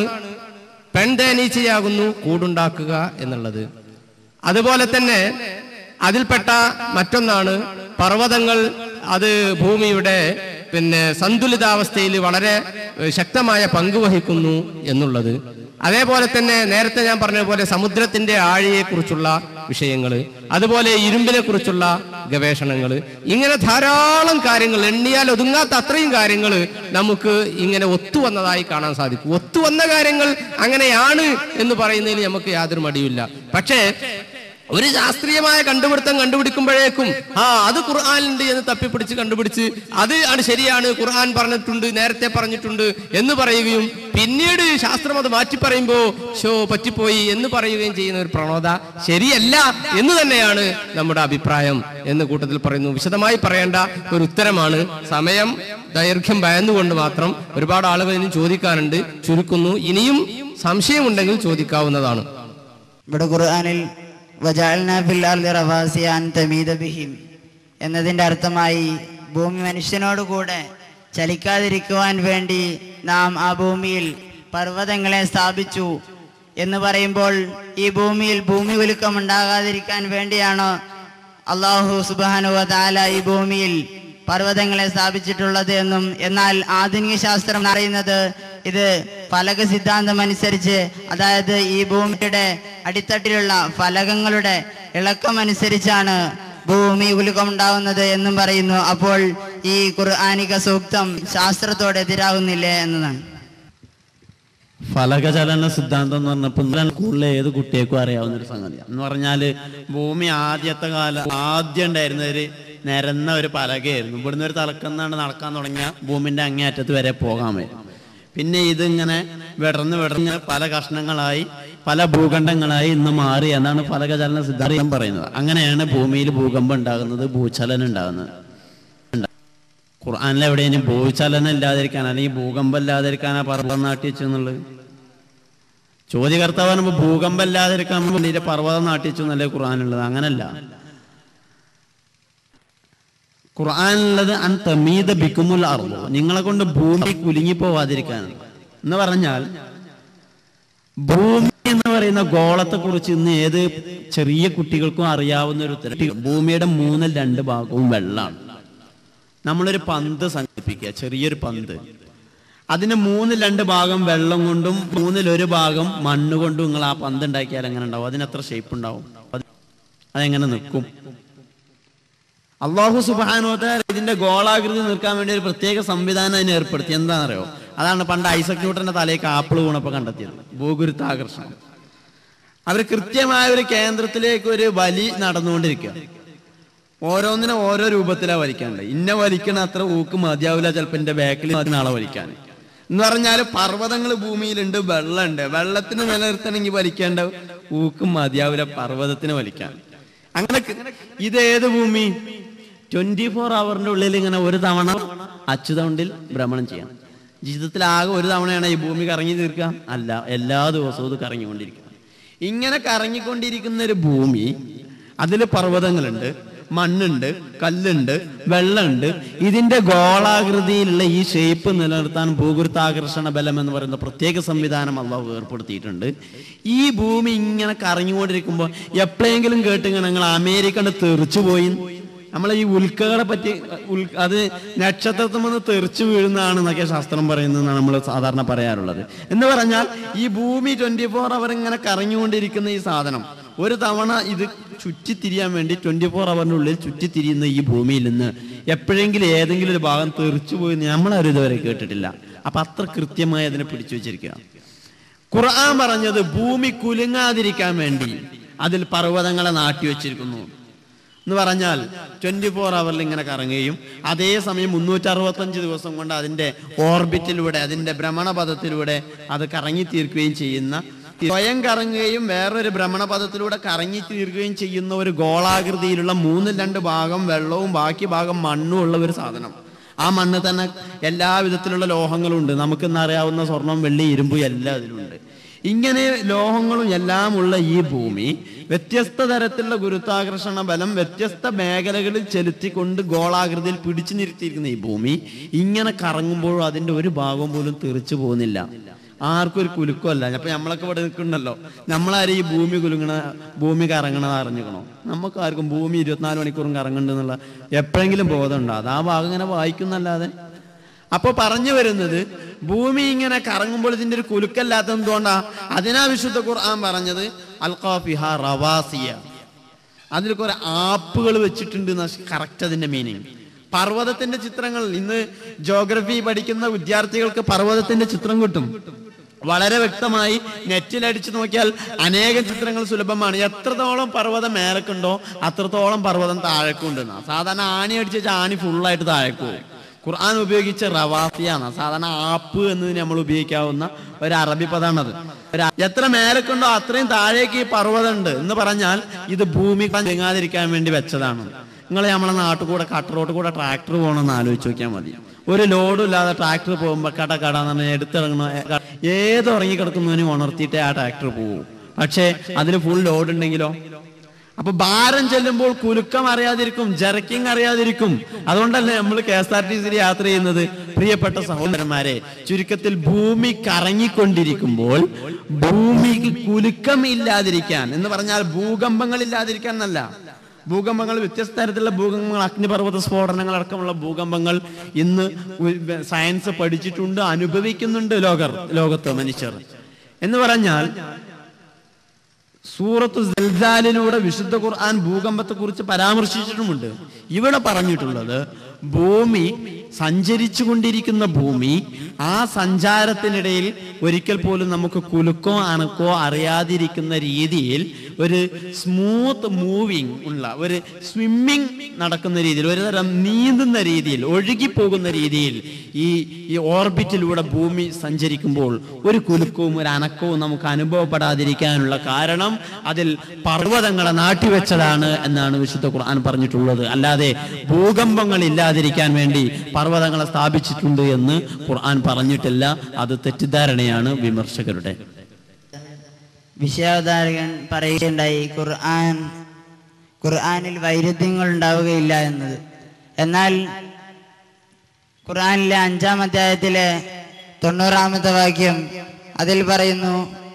പെൺതേനീച്ചയാകുന്നു കൂടുണ്ടാക്കുക എന്നുള്ളത് അതുപോലെ തന്നെ അതിൽപ്പെട്ട മറ്റൊന്നാണ് പർവ്വതങ്ങൾ അത് ഭൂമിയുടെ പിന്നെ സന്തുലിതാവസ്ഥയിൽ വളരെ ഏഹ്, ശക്തമായ പങ്ക് വഹിക്കുന്നു എന്നുള്ളത് അതേപോലെ തന്നെ നേരത്തെ ഞാൻ പറഞ്ഞ പോലെ സമുദ്രത്തിന്റെ ആഴിയെക്കുറിച്ചുള്ള വിഷയങ്ങൾ അതുപോലെ ഇരുമ്പിനെ കുറിച്ചുള്ള ഗവേഷണങ്ങൾ ഇങ്ങനെ ധാരാളം കാര്യങ്ങൾ എണ്ണിയാൽ ഒതുങ്ങാത്ത അത്രയും കാര്യങ്ങൾ നമുക്ക് ഇങ്ങനെ ഒത്തുവന്നതായി കാണാൻ സാധിക്കും ഒത്തുവന്ന കാര്യങ്ങൾ അങ്ങനെയാണ് എന്ന് പറയുന്നതിൽ നമുക്ക് യാതൊരു മടിയില്ല പക്ഷേ ഒരു ശാസ്ത്രീയമായ കണ്ടുപിടുത്തം കണ്ടുപിടിക്കുമ്പോഴേക്കും ആ അത് ഖുർആാനുണ്ട് എന്ന് തപ്പിപ്പിടിച്ച് കണ്ടുപിടിച്ച് അത് ആണ് ശരിയാണ് ഖുർആൻ പറഞ്ഞിട്ടുണ്ട് നേരത്തെ പറഞ്ഞിട്ടുണ്ട് എന്ന് പറയുകയും പിന്നീട് ശാസ്ത്രം അത് മാറ്റി പറയുമ്പോ ഷോ പറ്റിപ്പോയി എന്ന് പറയുകയും ചെയ്യുന്ന ഒരു പ്രവണത ശരിയല്ല എന്ന് തന്നെയാണ് നമ്മുടെ അഭിപ്രായം എന്ന് കൂട്ടത്തിൽ പറയുന്നു വിശദമായി പറയേണ്ട ഒരു ഉത്തരമാണ് സമയം ദൈർഘ്യം ഭയന്നുകൊണ്ട് മാത്രം ഒരുപാട് ആളുകൾ ഇനി ചോദിക്കാനുണ്ട് ചുരുക്കുന്നു ഇനിയും സംശയമുണ്ടെങ്കിൽ ചോദിക്കാവുന്നതാണ് ഇവിടെ ഖുർആനിൽ വജാൽന ഫിൽ അർളി റവാസിയ അൻ തമീദ ബിഹിം എന്നതിൻ്റെ അർത്ഥമായി ഭൂമി മനുഷ്യനോട് കൂടെ ചലിക്കാതിരിക്കുവാൻ വേണ്ടി നാം ആ ഭൂമിയിൽ പർവ്വതങ്ങളെ സ്ഥാപിച്ചു എന്ന് പറയുമ്പോൾ ഈ ഭൂമിയിൽ ഭൂമി കുലുക്കം ഉണ്ടാകാതിരിക്കാൻ വേണ്ടിയാണോ അള്ളാഹു സുബാനുവ താല ഈ ഭൂമിയിൽ പർവ്വതങ്ങളെ സ്ഥാപിച്ചിട്ടുള്ളത് എന്നും എന്നാൽ ആധുനിക ശാസ്ത്രം പറയുന്നത് ഇത് ഫലക സിദ്ധാന്തം അനുസരിച്ച് അതായത് ഈ ഭൂമിയുടെ അടിത്തട്ടിലുള്ള ഫലകങ്ങളുടെ ഇളക്കം അനുസരിച്ചാണ് ഭൂമി ഉലുക്കം ഉണ്ടാവുന്നത് എന്നും പറയുന്നു അപ്പോൾ ഈ ഖുർആാനിക സൂക്തം ശാസ്ത്രത്തോട് എതിരാകുന്നില്ലേ എന്നതാണ് ഫലകചലന സിദ്ധാന്തം എന്ന് പറഞ്ഞപ്പോൾ കൂടുതൽ ഏത് കുട്ടിയേക്കും അറിയാവുന്ന ഒരു സംഗതിയാണ് എന്ന് പറഞ്ഞാല് ഭൂമി ആദ്യത്തെ കാലം ആദ്യം ഉണ്ടായിരുന്ന ഒരു നിരന്ന ഒരു പലകയായിരുന്നു ഇവിടുന്ന് ഒരു തലക്കുന്നാണ്ട് നടക്കാൻ തുടങ്ങിയ ഭൂമിന്റെ അങ്ങേയറ്റത്ത് വരെ പോകാൻ വരും പിന്നെ ഇതിങ്ങനെ വിടർന്ന് വിടർന്ന് പല കഷ്ണങ്ങളായി പല ഭൂഖണ്ഡങ്ങളായി ഇന്ന് മാറി എന്നാണ് ഫലകചലന സിദ്ധാന്തം പറയുന്നത് അങ്ങനെയാണ് ഭൂമിയിൽ ഭൂകമ്പം ഉണ്ടാകുന്നത് ഭൂചലനം ഉണ്ടാകുന്നത് ഖുർആാനിൽ എവിടെയും ഭൂചലനം ഇല്ലാതിരിക്കാൻ അല്ലെങ്കിൽ ഭൂകമ്പം ഇല്ലാതിരിക്കാനാ പർവ്വതം നാട്ടി വെച്ചെന്നുള്ളത് ചോദ്യകർത്താവ് പറയുമ്പോൾ ഭൂകമ്പം ഇല്ലാതിരിക്കാൻ വേണ്ടിയിട്ട് പർവ്വതം നാട്ടിച്ചു എന്നല്ലേ ഖുർആാനുള്ളത് അങ്ങനല്ല ഖുർആാനുള്ളത് അൻ തമീത ബിക്കുമുൽ അർവോ നിങ്ങളെ കൊണ്ട് ഭൂമി കുലുങ്ങി പോവാതിരിക്കാനാണ് എന്ന് പറഞ്ഞാൽ ഭൂമി എന്ന് പറയുന്ന ഗോളത്തെ കുറിച്ച് ഇന്ന് ഏത് ചെറിയ കുട്ടികൾക്കും അറിയാവുന്ന ഒരു ഉത്തരം ഭൂമിയുടെ മൂന്നിൽ രണ്ട് ഭാഗവും വെള്ളമാണ് നമ്മളൊരു പന്ത് സങ്കല്പിക്കുക ചെറിയൊരു പന്ത് അതിന് മൂന്നിൽ രണ്ട് ഭാഗം വെള്ളം കൊണ്ടും മൂന്നിൽ ഒരു ഭാഗം മണ്ണ് കൊണ്ടും നിങ്ങൾ ആ പന്ത് ഉണ്ടാക്കിയാൽ എങ്ങനെ ഉണ്ടാവും അതിന് എത്ര ഷേപ്പ് ഉണ്ടാവും അത് അതെങ്ങനെ നിൽക്കും അള്ളാഹു സുബാനോത്ത ഇതിന്റെ ഗോളാകൃതി നിൽക്കാൻ വേണ്ടി ഒരു പ്രത്യേക സംവിധാനം അതിന് ഏർപ്പെടുത്തി എന്താണെന്നറിയോ അതാണ് പണ്ട് ഐസക് ന്യൂട്ടന്റെ തലയ്ക്ക് ആപ്പിൾ വീണപ്പോ കണ്ടെത്തിയത് ഭൂഗുരുത്താകർഷണം അവർ കൃത്യമായ ഒരു കേന്ദ്രത്തിലേക്ക് ഒരു വലി നടന്നുകൊണ്ടിരിക്കുക ഓരോന്നിനും ഓരോ രൂപത്തിലാണ് വലിക്കാണ്ട് ഇന്ന വലിക്കണ അത്ര ഊക്ക് മതിയാവില്ല ചിലപ്പോ എന്റെ ബാക്കിൽ നാളെ വലിക്കാൻ എന്ന് പറഞ്ഞാൽ പർവ്വതങ്ങൾ ഭൂമിയിലുണ്ട് വെള്ളമുണ്ട് വെള്ളത്തിന് നിലനിർത്തണമെങ്കിൽ വലിക്കേണ്ട ഊക്കും മതിയാവില്ല പർവ്വതത്തിന് വലിക്കാൻ അങ്ങനെ ക- ഇത് ഏത് ഭൂമി ട്വന്റി ഫോർ അവറിന്റെ ഉള്ളിൽ ഇങ്ങനെ ഒരു തവണ അച്ചുതണ്ടിൽ ഭ്രമണം ചെയ്യാം ജീവിതത്തിൽ ആകെ ഒരു തവണയാണ് ഈ ഭൂമി കറങ്ങി തീർക്കുക അല്ല എല്ലാ ദിവസവും ഇത് കറങ്ങിക്കൊണ്ടിരിക്കുക ഇങ്ങനെ കറങ്ങിക്കൊണ്ടിരിക്കുന്ന ഒരു ഭൂമി അതിൽ പർവ്വതങ്ങളുണ്ട് മണ്ണുണ്ട് കല്ലുണ്ട് വെള്ളമുണ്ട് ഇതിന്റെ ഗോളാകൃതിയിലുള്ള ഈ ഷേപ്പ് നിലനിർത്താൻ ഭൂഗുരുത്താകർഷണ ബലം എന്ന് പറയുന്ന പ്രത്യേക സംവിധാനം അള്ളാഹു ഏർപ്പെടുത്തിയിട്ടുണ്ട് ഈ ഭൂമി ഇങ്ങനെ കറങ്ങിക്കൊണ്ടിരിക്കുമ്പോൾ എപ്പോഴെങ്കിലും കേട്ടിങ്ങനെ ഞങ്ങൾ അമേരിക്കണ്ട് തെറിച്ചു പോയി നമ്മളെ ഈ ഉൽക്കകളെ പറ്റി ഉൽ അത് നക്ഷത്രത്തിൽ നിന്ന് തെറിച്ചു വീഴുന്നതാണെന്നൊക്കെ ശാസ്ത്രം പറയുന്നതെന്നാണ് നമ്മൾ സാധാരണ പറയാറുള്ളത് എന്ന് പറഞ്ഞാൽ ഈ ഭൂമി ട്വന്റി ഫോർ അവർ ഇങ്ങനെ കറങ്ങിക്കൊണ്ടിരിക്കുന്ന ഈ സാധനം ഒരു തവണ ഇത് ചുറ്റിത്തിരിയാൻ വേണ്ടി ട്വന്റി ഫോർ അവറിന്റെ ഉള്ളിൽ ചുറ്റിത്തിരിയുന്ന ഈ ഭൂമിയിൽ നിന്ന് എപ്പോഴെങ്കിലും ഏതെങ്കിലും ഒരു ഭാഗം തെറിച്ചു പോയി നമ്മളാരും ഇതുവരെ കേട്ടിട്ടില്ല അപ്പൊ അത്ര കൃത്യമായി അതിനെ പിടിച്ചു വെച്ചിരിക്കുക ഖുർആൻ പറഞ്ഞത് ഭൂമി കുലുങ്ങാതിരിക്കാൻ വേണ്ടി അതിൽ പർവ്വതങ്ങളെ നാട്ടി വെച്ചിരിക്കുന്നു എന്ന് പറഞ്ഞാൽ ട്വന്റി ഫോർ അവറിൽ ഇങ്ങനെ കറങ്ങുകയും അതേസമയം മുന്നൂറ്റി അറുപത്തഞ്ച് ദിവസം കൊണ്ട് അതിന്റെ ഓർബിറ്റിലൂടെ അതിന്റെ ഭ്രമണപഥത്തിലൂടെ അത് കറങ്ങി തീർക്കുകയും ചെയ്യുന്ന സ്വയം കറങ്ങുകയും വേറൊരു ഭ്രമണപഥത്തിലൂടെ കറങ്ങി തീർക്കുകയും ചെയ്യുന്ന ഒരു ഗോളാകൃതിയിലുള്ള മൂന്നിൽ രണ്ട് ഭാഗം വെള്ളവും ബാക്കി ഭാഗം മണ്ണും ഉള്ള ഒരു സാധനം ആ മണ്ണ് തന്നെ എല്ലാ വിധത്തിലുള്ള ലോഹങ്ങളും ഉണ്ട് നമുക്കിന്ന് അറിയാവുന്ന സ്വർണം വെള്ളി ഇരുമ്പ് എല്ലാം അതിലുണ്ട് ഇങ്ങനെ ലോഹങ്ങളും എല്ലാം ഉള്ള ഈ ഭൂമി വ്യത്യസ്ത തരത്തിലുള്ള ഗുരുത്വാകർഷണ ബലം വ്യത്യസ്ത മേഖലകളിൽ ചെലുത്തിക്കൊണ്ട് ഗോളാകൃതിയിൽ പിടിച്ചു നിർത്തിയിരിക്കുന്ന ഈ ഭൂമി ഇങ്ങനെ കറങ്ങുമ്പോഴും അതിന്റെ ഒരു ഭാഗം പോലും തെറിച്ചു പോകുന്നില്ല ആർക്കും ഒരു കുലുക്കമല്ല അപ്പൊ നമ്മളൊക്കെ ഇവിടെ നിൽക്കണ്ടല്ലോ നമ്മളാരും ഈ ഭൂമി കുലുങ്ങണ ഭൂമി കറങ്ങണത് അറിഞ്ഞിക്കണോ നമുക്ക് ആർക്കും ഭൂമി ഇരുപത്തിനാല് മണിക്കൂറും കറങ്ങണ്ടെന്നുള്ള എപ്പോഴെങ്കിലും ബോധമുണ്ടോ അത് ആ ഭാഗം ഇങ്ങനെ വായിക്കുന്നല്ലാതെ അപ്പൊ പറഞ്ഞു വരുന്നത് ഭൂമി ഇങ്ങനെ കറങ്ങുമ്പോൾ ഇതിന്റെ ഒരു കുലുക്കല്ലാത്ത എന്തുകൊണ്ടാ അതിനാ വിശുദ്ധ ഖുർആൻ പറഞ്ഞത് അൽഖാഫിഹ റവാസിയ അതിൽ കുറെ ആപ്പുകൾ വെച്ചിട്ടുണ്ട് കറക്റ്റ് അതിന്റെ മീനിങ് പർവ്വതത്തിന്റെ ചിത്രങ്ങൾ ഇന്ന് ജോഗ്രഫി പഠിക്കുന്ന വിദ്യാർത്ഥികൾക്ക് പർവ്വതത്തിന്റെ ചിത്രം കിട്ടും വളരെ വ്യക്തമായി നെറ്റിൽ അടിച്ചു നോക്കിയാൽ അനേകം ചിത്രങ്ങൾ സുലഭമാണ് എത്രത്തോളം പർവ്വതം മേലക്കുണ്ടോ അത്രത്തോളം പർവ്വതം താഴേക്കുണ്ടെന്നാ സാധാരണ ആണി അടിച്ച് വെച്ചാൽ ആണി ഫുള്ളായിട്ട് താഴേക്ക് പോകും ഖുർആൻ ഉപയോഗിച്ച റവാസിയാണ് സാധാരണ ആപ്പ് എന്ന് നമ്മൾ ഉപയോഗിക്കാവുന്ന ഒരു അറബി പദമാണത് ഒരു ആ- എത്ര മേലക്കുണ്ടോ അത്രയും താഴേക്ക് ഈ പർവ്വതം ഉണ്ട് എന്ന് പറഞ്ഞാൽ ഇത് ഭൂമി നീങ്ങാതിരിക്കാൻ വേണ്ടി വെച്ചതാണ് നിങ്ങൾ നമ്മളെ നാട്ടിൽ കൂടെ കട്ട റോഡ് കൂടെ ട്രാക്ടർ പോകണമെന്ന് ആലോചിച്ച് നോക്കിയാൽ മതി ഒരു ലോഡും ഇല്ലാതെ ട്രാക്ടർ പോകുമ്പോൾ കട കട എന്ന് പറഞ്ഞാൽ എടുത്തിറങ്ങണ ഏത് ഉറങ്ങി കിടക്കുന്നവനും ഉണർത്തിയിട്ടേ ആ ട്രാക്ടർ പോകും പക്ഷേ അതിൽ ഫുൾ ലോഡ് ഉണ്ടെങ്കിലോ അപ്പൊ ഭാരം ചെല്ലുമ്പോൾ കുലുക്കം അറിയാതിരിക്കും ജർക്കിങ് അറിയാതിരിക്കും അതുകൊണ്ടല്ലേ നമ്മൾ കെ എസ് ആർ ടി സിയിൽ യാത്ര ചെയ്യുന്നത് പ്രിയപ്പെട്ട സഹോദരന്മാരെ ചുരുക്കത്തിൽ ഭൂമി കറങ്ങിക്കൊണ്ടിരിക്കുമ്പോൾ ഭൂമിക്ക് കുലുക്കം ഇല്ലാതിരിക്കാൻ എന്ന് പറഞ്ഞാൽ ഭൂകമ്പങ്ങൾ ഇല്ലാതിരിക്കാൻ എന്നല്ല ഭൂകമ്പങ്ങൾ വ്യത്യസ്ത തരത്തിലുള്ള ഭൂകമ്പങ്ങൾ അഗ്നിപർവ്വത സ്ഫോടനങ്ങൾ അടക്കമുള്ള ഭൂകമ്പങ്ങൾ ഇന്ന് ഉ- സയൻസ് പഠിച്ചിട്ടുണ്ട് അനുഭവിക്കുന്നുണ്ട് ലോകർ ലോകത്ത് മനുഷ്യർ എന്ന് പറഞ്ഞാൽ സൂറത്ത് സൽസാലിലൂടെ വിശുദ്ധ ഖുർആൻ ഭൂകമ്പത്തെ കുറിച്ച് പരാമർശിച്ചിട്ടുമുണ്ട് ഇവിടെ പറഞ്ഞിട്ടുള്ളത് ഭൂമി സഞ്ചരിച്ചു കൊണ്ടിരിക്കുന്ന ഭൂമി ആ സഞ്ചാരത്തിനിടയിൽ ഒരിക്കൽ പോലും നമുക്ക് കുലുക്കോ അണക്കോ അറിയാതിരിക്കുന്ന രീതിയിൽ ഒരു സ്മൂത്ത് മൂവിങ് ഉള്ള ഒരു സ്വിമ്മിങ് നടക്കുന്ന രീതിയിൽ ഒരു തരം നീന്തുന്ന രീതിയിൽ ഒഴുകിപ്പോകുന്ന രീതിയിൽ ഈ ഈ ഓർബിറ്റിലൂടെ ഭൂമി സഞ്ചരിക്കുമ്പോൾ ഒരു കുലുക്കവും ഒരു അനക്കവും നമുക്ക് അനുഭവപ്പെടാതിരിക്കാനുള്ള കാരണം അതിൽ പർവ്വതങ്ങളെ നാട്ടിവെച്ചതാണ് എന്നാണ് വിശുദ്ധ ഖുർആൻ പറഞ്ഞിട്ടുള്ളത് അല്ലാതെ ഭൂകമ്പങ്ങൾ ഇല്ലാതിരിക്കാൻ വേണ്ടി പർവ്വതങ്ങളെ സ്ഥാപിച്ചിട്ടുണ്ട് എന്ന് ഖുർആൻ പറഞ്ഞിട്ടില്ല അത് തെറ്റിദ്ധാരണയാണ് വിമർശകരുടെ വിഷയാവതാരകൻ പറയുകയുണ്ടായി ഖുർആൻ ഖുർആനിൽ വൈരുദ്ധ്യങ്ങൾ ഉണ്ടാവുകയില്ല എന്നത് എന്നാൽ ഖുർആനിലെ അഞ്ചാം അധ്യായത്തിലെ തൊണ്ണൂറാമത്തെ വാക്യം അതിൽ പറയുന്നു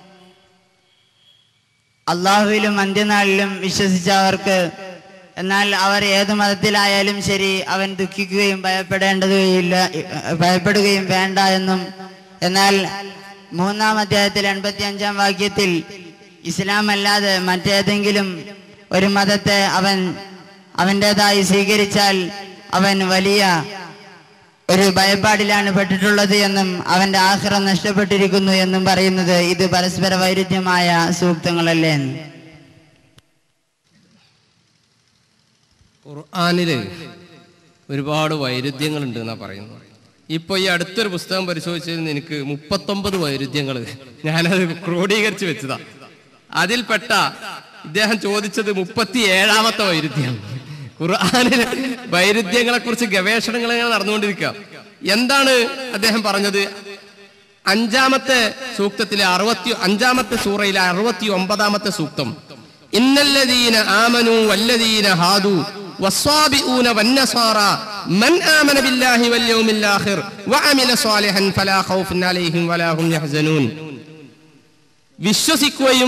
അള്ളാഹുവിലും അന്ത്യനാളിലും വിശ്വസിച്ചവർക്ക് എന്നാൽ അവർ ഏത് മതത്തിലായാലും ശരി അവൻ ദുഃഖിക്കുകയും ഭയപ്പെടേണ്ടതുകയില്ല ഭയപ്പെടുകയും വേണ്ട എന്നും എന്നാൽ മൂന്നാം അധ്യായത്തിൽ എൺപത്തി അഞ്ചാം വാക്യത്തിൽ ഇസ്ലാം അല്ലാതെ മറ്റേതെങ്കിലും ഒരു മതത്തെ അവൻ അവൻ്റെതായി സ്വീകരിച്ചാൽ അവൻ വലിയ ഒരു ഭയപ്പാടിലാണ് പെട്ടിട്ടുള്ളത് എന്നും അവന്റെ ആഹ്റം നഷ്ടപ്പെട്ടിരിക്കുന്നു എന്നും പറയുന്നത് ഇത് പരസ്പര വൈരുദ്ധ്യമായ സൂക്തങ്ങളല്ലേ എന്ന് ഖുർആാനില് ഒരുപാട് വൈരുദ്ധ്യങ്ങളുണ്ട് എന്നാ പറയുന്നത് ഇപ്പൊ ഈ അടുത്തൊരു പുസ്തകം പരിശോധിച്ചതിന് എനിക്ക് മുപ്പത്തൊമ്പത് വൈരുദ്ധ്യങ്ങൾ ഞാനത് ക്രോഡീകരിച്ച് വെച്ചതാ അതിൽപ്പെട്ട ഇദ്ദേഹം ചോദിച്ചത് മുപ്പത്തി ഏഴാമത്തെ വൈരുദ്ധ്യമാണ് ഖുർആാനിലെ വൈരുദ്ധ്യങ്ങളെ കുറിച്ച് ഗവേഷണങ്ങൾ ഇങ്ങനെ നടന്നുകൊണ്ടിരിക്കുക എന്താണ് അദ്ദേഹം പറഞ്ഞത് അഞ്ചാമത്തെ സൂക്തത്തിലെ അറുപത്തി അഞ്ചാമത്തെ സൂറയിലെ അറുപത്തി ഒമ്പതാമത്തെ സൂക്തം ഇന്നല്ലദീന ആമനു വല്ലദീന ഹാദു والصابئون والنصارى من آمن بالله واليوم الآخر وعمل صالحا فلا خوف عليهم ولا هم يحزنون വിശ്വസിക്കുകയും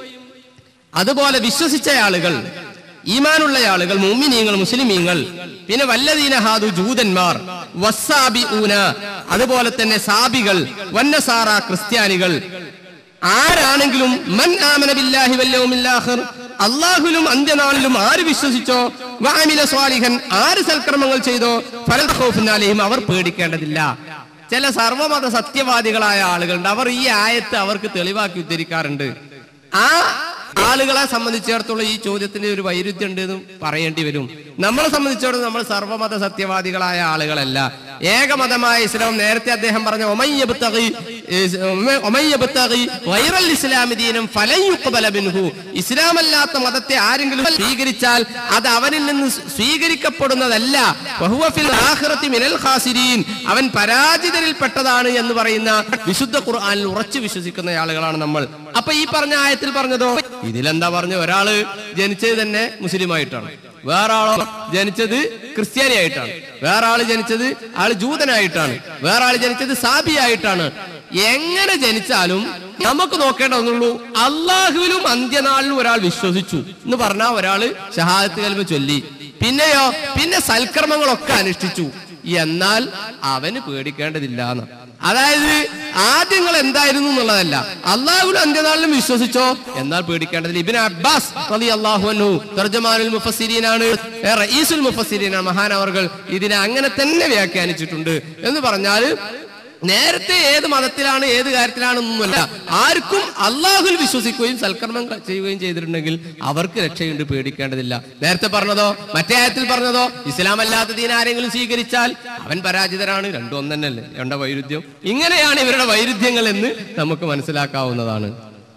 അതുപോലെ വിശ്വസിച്ച ആളുകൾ ഈമാനുള്ള ആളുകൾ മുമ്മിനീങ്ങൾ മുസ്ലിമീങ്ങൾ പിന്നെ വല്ലദീന ഹാദു ജൂതന്മാർ വസ്സാബി ഊന അതുപോലെ തന്നെ സാബികൾ വന്നസാറ ക്രിസ്ത്യാനികൾ ആരാണെങ്കിലും മൻ ആമന ബില്ലാഹി വല്ലൗമില്ലാഹിർ അള്ളാഹുലും അന്ത്യനാളിലും ആര് വിശ്വസിച്ചോ വാമില സ്വാലിഹൻ ആര് സൽക്കർമ്മങ്ങൾ ചെയ്തോ ഫലൽ ഖൗഫുൻ അലൈഹിം അവർ പേടിക്കേണ്ടതില്ല ചില സർവമത സത്യവാദികളായ ആളുകളുണ്ട് അവർ ഈ ആയത്ത് അവർക്ക് തെളിവാക്കി ഉദ്ധരിക്കാറുണ്ട് ആ ആളുകളെ സംബന്ധിച്ചിടത്തോളം ഈ ചോദ്യത്തിന് ഒരു വൈരുദ്ധ്യം ഉണ്ട് എന്ന് പറയേണ്ടി വരും നമ്മളെ സംബന്ധിച്ചിടത്തോളം നമ്മൾ സർവമത സത്യവാദികളായ ആളുകളല്ല ഏകമതമായ ഇസ്ലാം നേരത്തെ അദ്ദേഹം പറഞ്ഞ ഒമയ്യബ്തഗി, ഏസ്, ഒമ- ഒമയ്യബ്തഗി ഗൈറൽ ഇസ്ലാമി ദീനം ഫലൻ യുഖ്ബല മിൻഹു. ഇസ്ലാമല്ലാത്ത മതത്തെ ആരെങ്കിലും സ്വീകരിച്ചാൽ അത് അവനിൽ നിന്ന് സ്വീകരിക്കപ്പെടുന്നതല്ല വഹുവ ഫിൽ ആഖിറത്തി മിനൽ ഖാസിരീൻ. അവൻ പരാജിതരിൽപ്പെട്ടതാണ് എന്ന് പറയുന്ന വിശുദ്ധ ഖുർആനിൽ ഉറച്ചു വിശ്വസിക്കുന്ന ആളുകളാണ് നമ്മൾ അപ്പൊ ഈ പറഞ്ഞ ആയത്തിൽ പറഞ്ഞതോ ഇതിലെന്താ പറഞ്ഞു ഒരാള് ജനിച്ചത് തന്നെ മുസ്ലിം ആയിട്ടാണ് വേറെ ആളോ ജനിച്ചത് ക്രിസ്ത്യാനി ആയിട്ടാണ് വേറെ ആള് ജനിച്ചത് ആള് ജൂതനായിട്ടാണ് വേറെ ആള് ജനിച്ചത് സാബി ആയിട്ടാണ് എങ്ങനെ ജനിച്ചാലും നമുക്ക് നോക്കേണ്ടതെന്നുള്ളൂ അള്ളാഹുവിലും അന്ത്യനാളിലും ഒരാൾ വിശ്വസിച്ചു എന്ന് പറഞ്ഞാൽ ഒരാള് ഷഹാദത്ത് കൽമ ചൊല്ലി പിന്നെയോ പിന്നെ സൽക്കർമ്മങ്ങളൊക്കെ അനുഷ്ഠിച്ചു എന്നാൽ അവന് പേടിക്കേണ്ടതില്ല എന്ന് അതായത് ആദ്യങ്ങൾ എന്തായിരുന്നു എന്നുള്ളതല്ല അള്ളാഹുലും അന്ത്യനാളിലും വിശ്വസിച്ചോ എന്നാൽ പേടിക്കേണ്ടതില്ല ഇബിൻ അബ്ബാസ് റളിയല്ലാഹു അൻഹു തർജമാനുൽ മുഫസ്സിരീനാണ് ഏ, റഈസുൽ മുഫസ്സിരീനാണ് മഹാനവർകൾ ഇതിനെ അങ്ങനെ തന്നെ വ്യാഖ്യാനിച്ചിട്ടുണ്ട് എന്ന് പറഞ്ഞാൽ നേരത്തെ ഏത് മതത്തിലാണ് ഏത് കാര്യത്തിലാണെന്നൊന്നുമല്ല ആർക്കും അള്ളാഹുൽ വിശ്വസിക്കുകയും സൽക്കർമ്മം ചെയ്യുകയും ചെയ്തിട്ടുണ്ടെങ്കിൽ അവർക്ക് രക്ഷയുണ്ട് പേടിക്കേണ്ടതില്ല നേരത്തെ പറഞ്ഞതോ മറ്റേ ആയത്തിൽ പറഞ്ഞതോ ഇസ്ലാം അല്ലാത്ത ദീൻ ആരെങ്കിലും സ്വീകരിച്ചാൽ അവൻ പരാജിതരാണ് രണ്ടും ഒന്നല്ലേ രണ്ട വൈരുദ്ധ്യം ഇങ്ങനെയാണ് ഇവരുടെ വൈരുദ്ധ്യങ്ങൾ എന്ന് നമുക്ക് മനസ്സിലാക്കാവുന്നതാണ്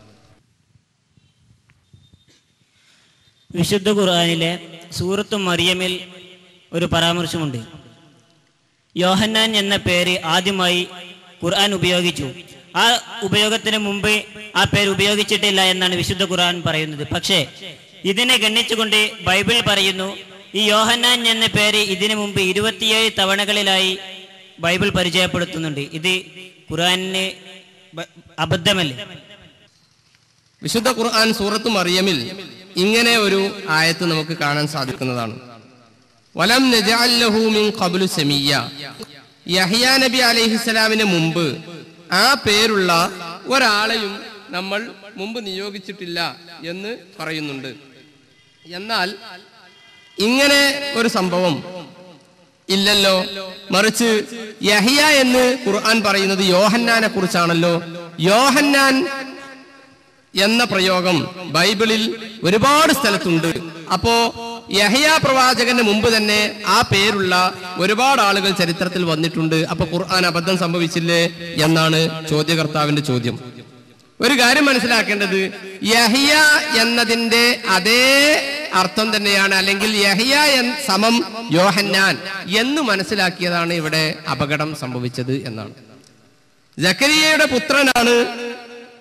വിശുദ്ധ ഖുർആനിലെ സൂറത്ത് മറിയമിൽ ഒരു പരാമർശമുണ്ട് യോഹന്നാൻ എന്ന പേര് ആദ്യമായി ഖുർആൻ ഉപയോഗിച്ചു ആ ഉപയോഗത്തിന് മുമ്പ് ആ പേര് ഉപയോഗിച്ചിട്ടില്ല എന്നാണ് വിശുദ്ധ ഖുർആൻ പറയുന്നത് പക്ഷേ ഇതിനെ ഗണ്ണിച്ചുകൊണ്ട് ബൈബിൾ പറയുന്നു ഈ യോഹന്നാൻ എന്ന പേര് ഇതിനു മുമ്പ് ഇരുപത്തിയേഴ് തവണകളിലായി ബൈബിൾ പരിചയപ്പെടുത്തുന്നുണ്ട് ഇത് ഖുർആനിന് ബ- അബദ്ധമല്ലേ വിശുദ്ധ ഖുർആൻ സൂറത്ത് മറിയമിൽ ഇങ്ങനെ ഒരു ആയത്ത് നമുക്ക് കാണാൻ സാധിക്കുന്നതാണ് വലം നജഅൽ ലഹു മിൻ ഖബ്ലു സമീയ യഹ്യ നബി അലൈഹിസ്സലാമിന് മുമ്പ് ആ പേരുള്ള ഒരാളെയും നമ്മൾ മുമ്പ് നിയോഗിച്ചിട്ടില്ല എന്ന് പറയുന്നുണ്ട് എന്നാൽ ഇങ്ങനെ ഒരു സംഭവം ഇല്ലല്ലോ മറിച്ച് യഹിയ എന്ന് ഖുർആൻ പറയുന്നത് യോഹന്നാനെ കുറിച്ചാണല്ലോ യോഹന്നാൻ എന്ന പ്രയോഗം ബൈബിളിൽ ഒരുപാട് സ്ഥലത്തുണ്ട് അപ്പോ യഹയ പ്രവാചകന്റെ മുമ്പ് തന്നെ ആ പേരുള്ള ഒരുപാട് ആളുകൾ ചരിത്രത്തിൽ വന്നിട്ടുണ്ട് അപ്പൊ ഖുർആൻ അബദ്ധം സംഭവിച്ചില്ലേ എന്നാണ് ചോദ്യകർത്താവിന്റെ ചോദ്യം ഒരു കാര്യം മനസ്സിലാക്കേണ്ടത് യഹിയ എന്നതിന്റെ അതേ അർത്ഥം തന്നെയാണ് അല്ലെങ്കിൽ യഹിയ എൻ സമം യോഹന്നാൻ എന്ന് മനസ്സിലാക്കിയതാണ് ഇവിടെ അപകടം സംഭവിച്ചത് എന്നാണ് ജക്കരിയയുടെ പുത്രനാണ്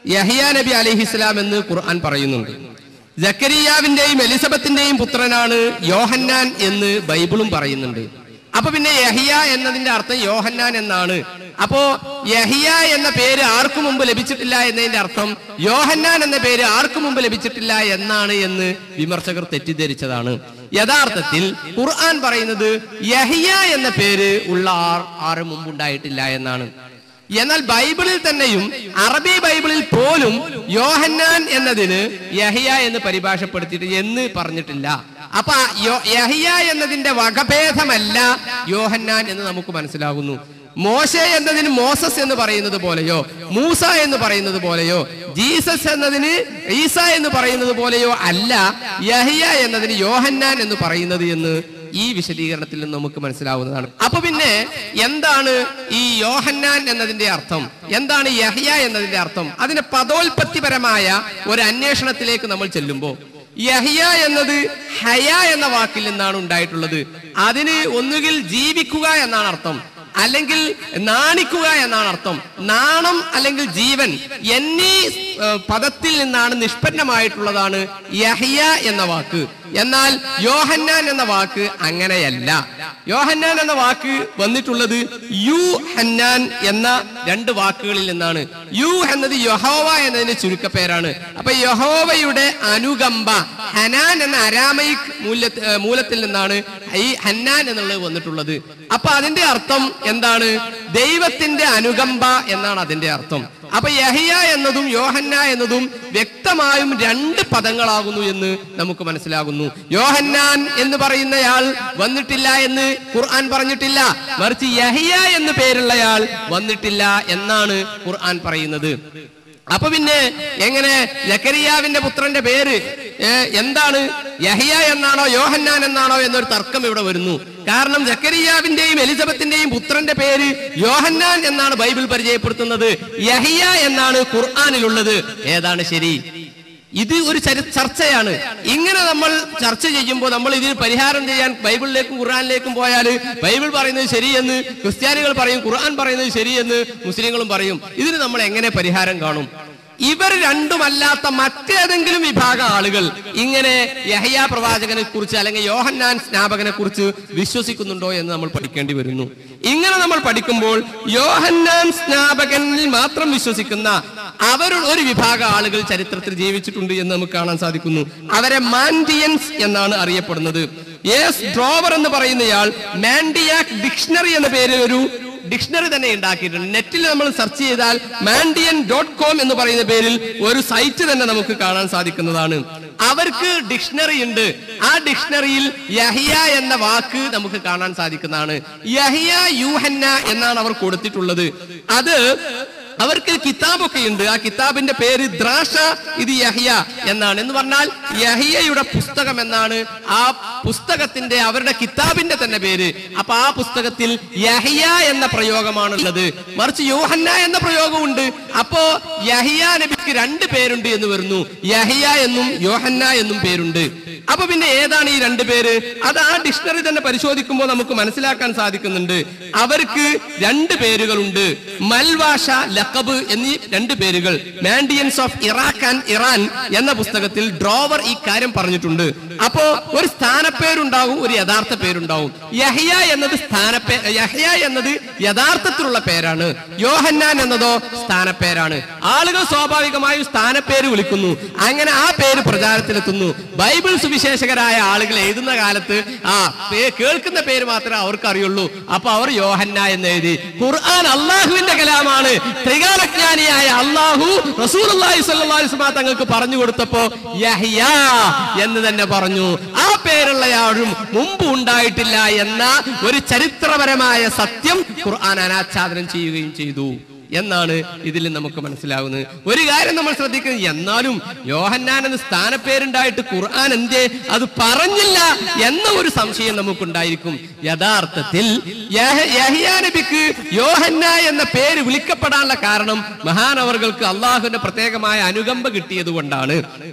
യഹിയ നബി അലിഹിസ്ലാം എന്ന് ഖുർആൻ പറയുന്നുണ്ട് ജക്കരിയാവിന്റെയും എലിസബത്തിന്റെയും പുത്രനാണ് യോഹന്നാൻ എന്ന് ബൈബിളും പറയുന്നുണ്ട് അപ്പൊ പിന്നെ യഹിയ എന്നതിന്റെ അർത്ഥം യോഹന്നാൻ എന്നാണ് അപ്പോ യഹിയ എന്ന പേര് ആർക്കു മുമ്പ് ലഭിച്ചിട്ടില്ല എന്നതിന്റെ അർത്ഥം യോഹന്നാൻ എന്ന പേര് ആർക്കു മുമ്പ് ലഭിച്ചിട്ടില്ല എന്നാണ് എന്ന് വിമർശകർ തെറ്റിദ്ധരിച്ചതാണ് യഥാർത്ഥത്തിൽ ഖുർആൻ പറയുന്നത് യഹിയ എന്ന പേര് ഉള്ള ആർ ആരും മുമ്പുണ്ടായിട്ടില്ല എന്നാണ് എന്നാൽ ബൈബിളിൽ തന്നെയും അറബി ബൈബിളിൽ പോലും യോഹന്നാൻ എന്നതിന് യഹിയ എന്ന് പരിഭാഷപ്പെടുത്തിയിട്ട് എന്ന് പറഞ്ഞിട്ടില്ല അപ്പൊ ആ യോ- യഹിയ എന്നതിന്റെ വകഭേദമല്ല യോഹന്നാൻ എന്ന് നമുക്ക് മനസ്സിലാകുന്നു മോശ എന്നതിന് മോസസ് എന്ന് പറയുന്നത് പോലെയോ മൂസ എന്ന് പറയുന്നത് പോലെയോ ജീസസ് എന്നതിന് ഈസ എന്ന് പറയുന്നത് പോലെയോ അല്ല യഹിയ എന്നതിന് യോഹന്നാൻ എന്ന് പറയുന്നത് എന്ന് ഈ വിശദീകരണത്തിൽ നിന്ന് നമുക്ക് മനസ്സിലാവുന്നതാണ് അപ്പൊ പിന്നെ എന്താണ് ഈ യോഹന്നാൻ എന്നതിന്റെ അർത്ഥം എന്താണ് യഹ്യ എന്നതിന്റെ അർത്ഥം അതിന്റെ പദോൽപത്തിപരമായ ഒരു അന്വേഷണത്തിലേക്ക് നമ്മൾ ചെല്ലുമ്പോൾ യഹ്യ എന്നത് ഹയ എന്ന വാക്കിൽ നിന്നാണ് ഉണ്ടായിട്ടുള്ളത് അതിന് ഒന്നുകിൽ ജീവിക്കുക എന്നാണ് അർത്ഥം അല്ലെങ്കിൽ നാണിക്കുക എന്നാണ് അർത്ഥം നാണം അല്ലെങ്കിൽ ജീവൻ എന്നീ ഏഹ്, പദത്തിൽ നിന്നാണ് നിഷ്പന്നമായിട്ടുള്ളതാണ് യഹ്യ എന്ന വാക്ക് എന്നാൽ യോഹന്നാൻ എന്ന വാക്ക് അങ്ങനെയല്ല യോഹന്നാൻ എന്ന വാക്ക് വന്നിട്ടുള്ളത് യു ഹന്നാൻ എന്ന രണ്ട് വാക്കുകളിൽ നിന്നാണ് യു എന്നത് യഹോവ എന്നതിന്റെ ചുരുക്കപ്പേരാണ് അപ്പൊ യഹോവയുടെ അനുകമ്പ ഹനാൻ എന്ന അരാമയിക് മൂല്യ ഏഹ് മൂലത്തിൽ നിന്നാണ് ഈ ഹന്നാൻ എന്നുള്ളത് വന്നിട്ടുള്ളത് അപ്പൊ അതിന്റെ അർത്ഥം എന്താണ് ദൈവത്തിന്റെ അനുകമ്പ എന്നാണ് അതിന്റെ അർത്ഥം അപ്പൊ യഹിയ എന്നതും യോഹന്ന എന്നതും വ്യക്തമായും രണ്ട് പദങ്ങളാകുന്നു എന്ന് നമുക്ക് മനസ്സിലാകുന്നു യോഹന്നാൻ എന്ന് പറയുന്നയാൾ വന്നിട്ടില്ല എന്ന് ഖുർആൻ പറഞ്ഞിട്ടില്ല മറിച്ച് യഹിയ എന്ന് പേരുള്ളയാൾ വന്നിട്ടില്ല എന്നാണ് ഖുർആൻ പറയുന്നത് അപ്പൊ പിന്നെ എങ്ങനെ ജക്കരിയാവിന്റെ പുത്രന്റെ പേര് ഏ, എന്താണ് യഹിയ എന്നാണോ യോഹന്നാൻ എന്നാണോ എന്നൊരു തർക്കം ഇവിടെ വരുന്നു കാരണം ജക്കരിയാവിന്റെയും എലിസബത്തിന്റെയും പുത്രന്റെ പേര് യോഹന്നാൻ എന്നാണ് ബൈബിൾ പരിചയപ്പെടുത്തുന്നത് യഹിയ എന്നാണ് ഖുർആാനിലുള്ളത് ഏതാണ് ശരി ഇത് ഒരു ചരി ചർച്ചയാണ് ഇങ്ങനെ നമ്മൾ ചർച്ച ചെയ്യുമ്പോൾ നമ്മൾ ഇതിന് പരിഹാരം ചെയ്യാൻ ബൈബിളിലേക്കും ഖുർആാനിലേക്കും പോയാൽ ബൈബിൾ പറയുന്നത് ശരിയെന്ന് ക്രിസ്ത്യാനികൾ പറയും ഖുർആൻ പറയുന്നത് ശരിയെന്ന് മുസ്ലിങ്ങളും പറയും ഇതിന് നമ്മൾ എങ്ങനെ പരിഹാരം കാണും ഇവർ രണ്ടുമല്ലാത്ത മറ്റേതെങ്കിലും വിഭാഗം ആളുകൾ ഇങ്ങനെ യഹയ പ്രവാചകനെ കുറിച്ച് അല്ലെങ്കിൽ യോഹന്നാൻ സ്നാപകനെ കുറിച്ച് വിശ്വസിക്കുന്നുണ്ടോ എന്ന് നമ്മൾ പഠിക്കേണ്ടി വരുന്നു ഇങ്ങനെ നമ്മൾ പഠിക്കുമ്പോൾ യോഹന്നാൻ സ്നാപകനിൽ മാത്രം വിശ്വസിക്കുന്ന അവർ ഒരു വിഭാഗം ആളുകൾ ചരിത്രത്തിൽ ജീവിച്ചിട്ടുണ്ട് എന്ന് നമുക്ക് കാണാൻ സാധിക്കുന്നു അവരെ മാൻഡിയൻസ് എന്നാണ് അറിയപ്പെടുന്നത് എസ് ഡ്രോവർ എന്ന് പറയുന്നയാൾ മാൻഡിയാക് ഡിക്ഷണറി എന്ന പേരിൽ ഒരു ഡിക്ഷണറി തന്നെ ഉണ്ടാക്കിയിട്ടുണ്ട് നെറ്റിൽ നമ്മൾ സെർച്ച് ചെയ്താൽ മാൻഡിയൻ ഡോട്ട് കോം എന്ന് പറയുന്ന പേരിൽ ഒരു സൈറ്റ് തന്നെ നമുക്ക് കാണാൻ സാധിക്കുന്നതാണ് അവർക്ക് ഡിക്ഷണറി ഉണ്ട് ആ ഡിക്ഷണറിയിൽ യഹിയ എന്ന വാക്ക് നമുക്ക് കാണാൻ സാധിക്കുന്നതാണ് യഹിയ യൂഹന്ന എന്നാണ് അവർ കൊടുത്തിട്ടുള്ളത് അത് അവർക്ക് കിതാബൊക്കെ ഉണ്ട് ആ കിതാബിന്റെ പേര് ദ്രാഷ ഇത് യഹിയ എന്നാണ് എന്ന് പറഞ്ഞാൽ യഹിയയുടെ പുസ്തകം എന്നാണ് ആ പുസ്തകത്തിന്റെ അവരുടെ കിതാബിന്റെ തന്നെ പേര് അപ്പൊ ആ പുസ്തകത്തിൽ യഹിയ എന്ന പ്രയോഗമാണുള്ളത് മറിച്ച് യോഹന്ന എന്ന പ്രയോഗമുണ്ട് അപ്പോ യഹിയ നബിക്ക് രണ്ട് പേരുണ്ട് എന്ന് വരുന്നു യഹിയ എന്നും യോഹന്ന എന്നും പേരുണ്ട് അപ്പൊ പിന്നെ ഏതാണ് ഈ രണ്ട് പേര് അത് ആ ഡിക്ഷണറി തന്നെ പരിശോധിക്കുമ്പോൾ നമുക്ക് മനസ്സിലാക്കാൻ സാധിക്കുന്നുണ്ട് അവർക്ക് രണ്ട് പേരുകളുണ്ട് മൽവാഷ ലക്കബ് എന്നീ രണ്ട് പേരുകൾ Mandaeans of Iraq and Iran എന്ന പുസ്തകത്തിൽ ഡ്രോവർ ഈ കാര്യം പറഞ്ഞിട്ടുണ്ട് അപ്പോ ഒരു സ്ഥാനപ്പേരുണ്ടാവും ഒരു യഥാർത്ഥ പേരുണ്ടാവും യഹ്യ എന്നത് സ്ഥാനപ്പേ യഹ്യ എന്നത് യഥാർത്ഥത്തിലുള്ള പേരാണ് യോഹന്നാൻ എന്നതോ സ്ഥാനപ്പേരാണ് ആളുകൾ സ്വാഭാവികമായും സ്ഥാനപ്പേര് വിളിക്കുന്നു അങ്ങനെ ആ പേര് പ്രചാരത്തിലെത്തുന്നു ബൈബിൾ സുവിശേഷകരായ ആളുകൾ എഴുതുന്ന കാലത്ത് ആ പേ- കേൾക്കുന്ന പേര് മാത്രമേ അവർക്ക് അറിയുള്ളൂ അപ്പൊ അവർ യോഹന്ന എന്ന് എഴുതി ഖുർആൻ അള്ളാഹുവിന്റെ കലാമാണ് ത്രികാലജ്ഞാനിയായ അള്ളാഹു റസൂൽ തങ്ങൾക്ക് പറഞ്ഞു കൊടുത്തപ്പോ യഹ്യ എന്ന് തന്നെ പറഞ്ഞു ആ പേരുള്ളയാളും മുമ്പ് ഉണ്ടായിട്ടില്ല എന്ന ഒരു ചരിത്രപരമായ സത്യം ഖുർആൻ അനാച്ഛാദനം ചെയ്യുകയും ചെയ്തു എന്നാണ് ഇതിൽ നമുക്ക് മനസ്സിലാവുന്നത് ഒരു കാര്യം നമ്മൾ ശ്രദ്ധിക്കുന്നത് എന്നാലും യോഹന്നാൻ എന്ന് സ്ഥാനപ്പേരുണ്ടായിട്ട് ഖുർആൻ എന്തേ അത് പറഞ്ഞില്ല എന്ന ഒരു സംശയം നമുക്കുണ്ടായിരിക്കും യഥാർത്ഥത്തിൽ യഹ- യഹ്യാ നബിക്ക് യോഹന്ന എന്ന പേര് വിളിക്കപ്പെടാനുള്ള കാരണം മഹാനവർകൾക്ക് അള്ളാഹുവിന്റെ പ്രത്യേകമായ അനുകമ്പ കിട്ടിയത് കൊണ്ടാണ്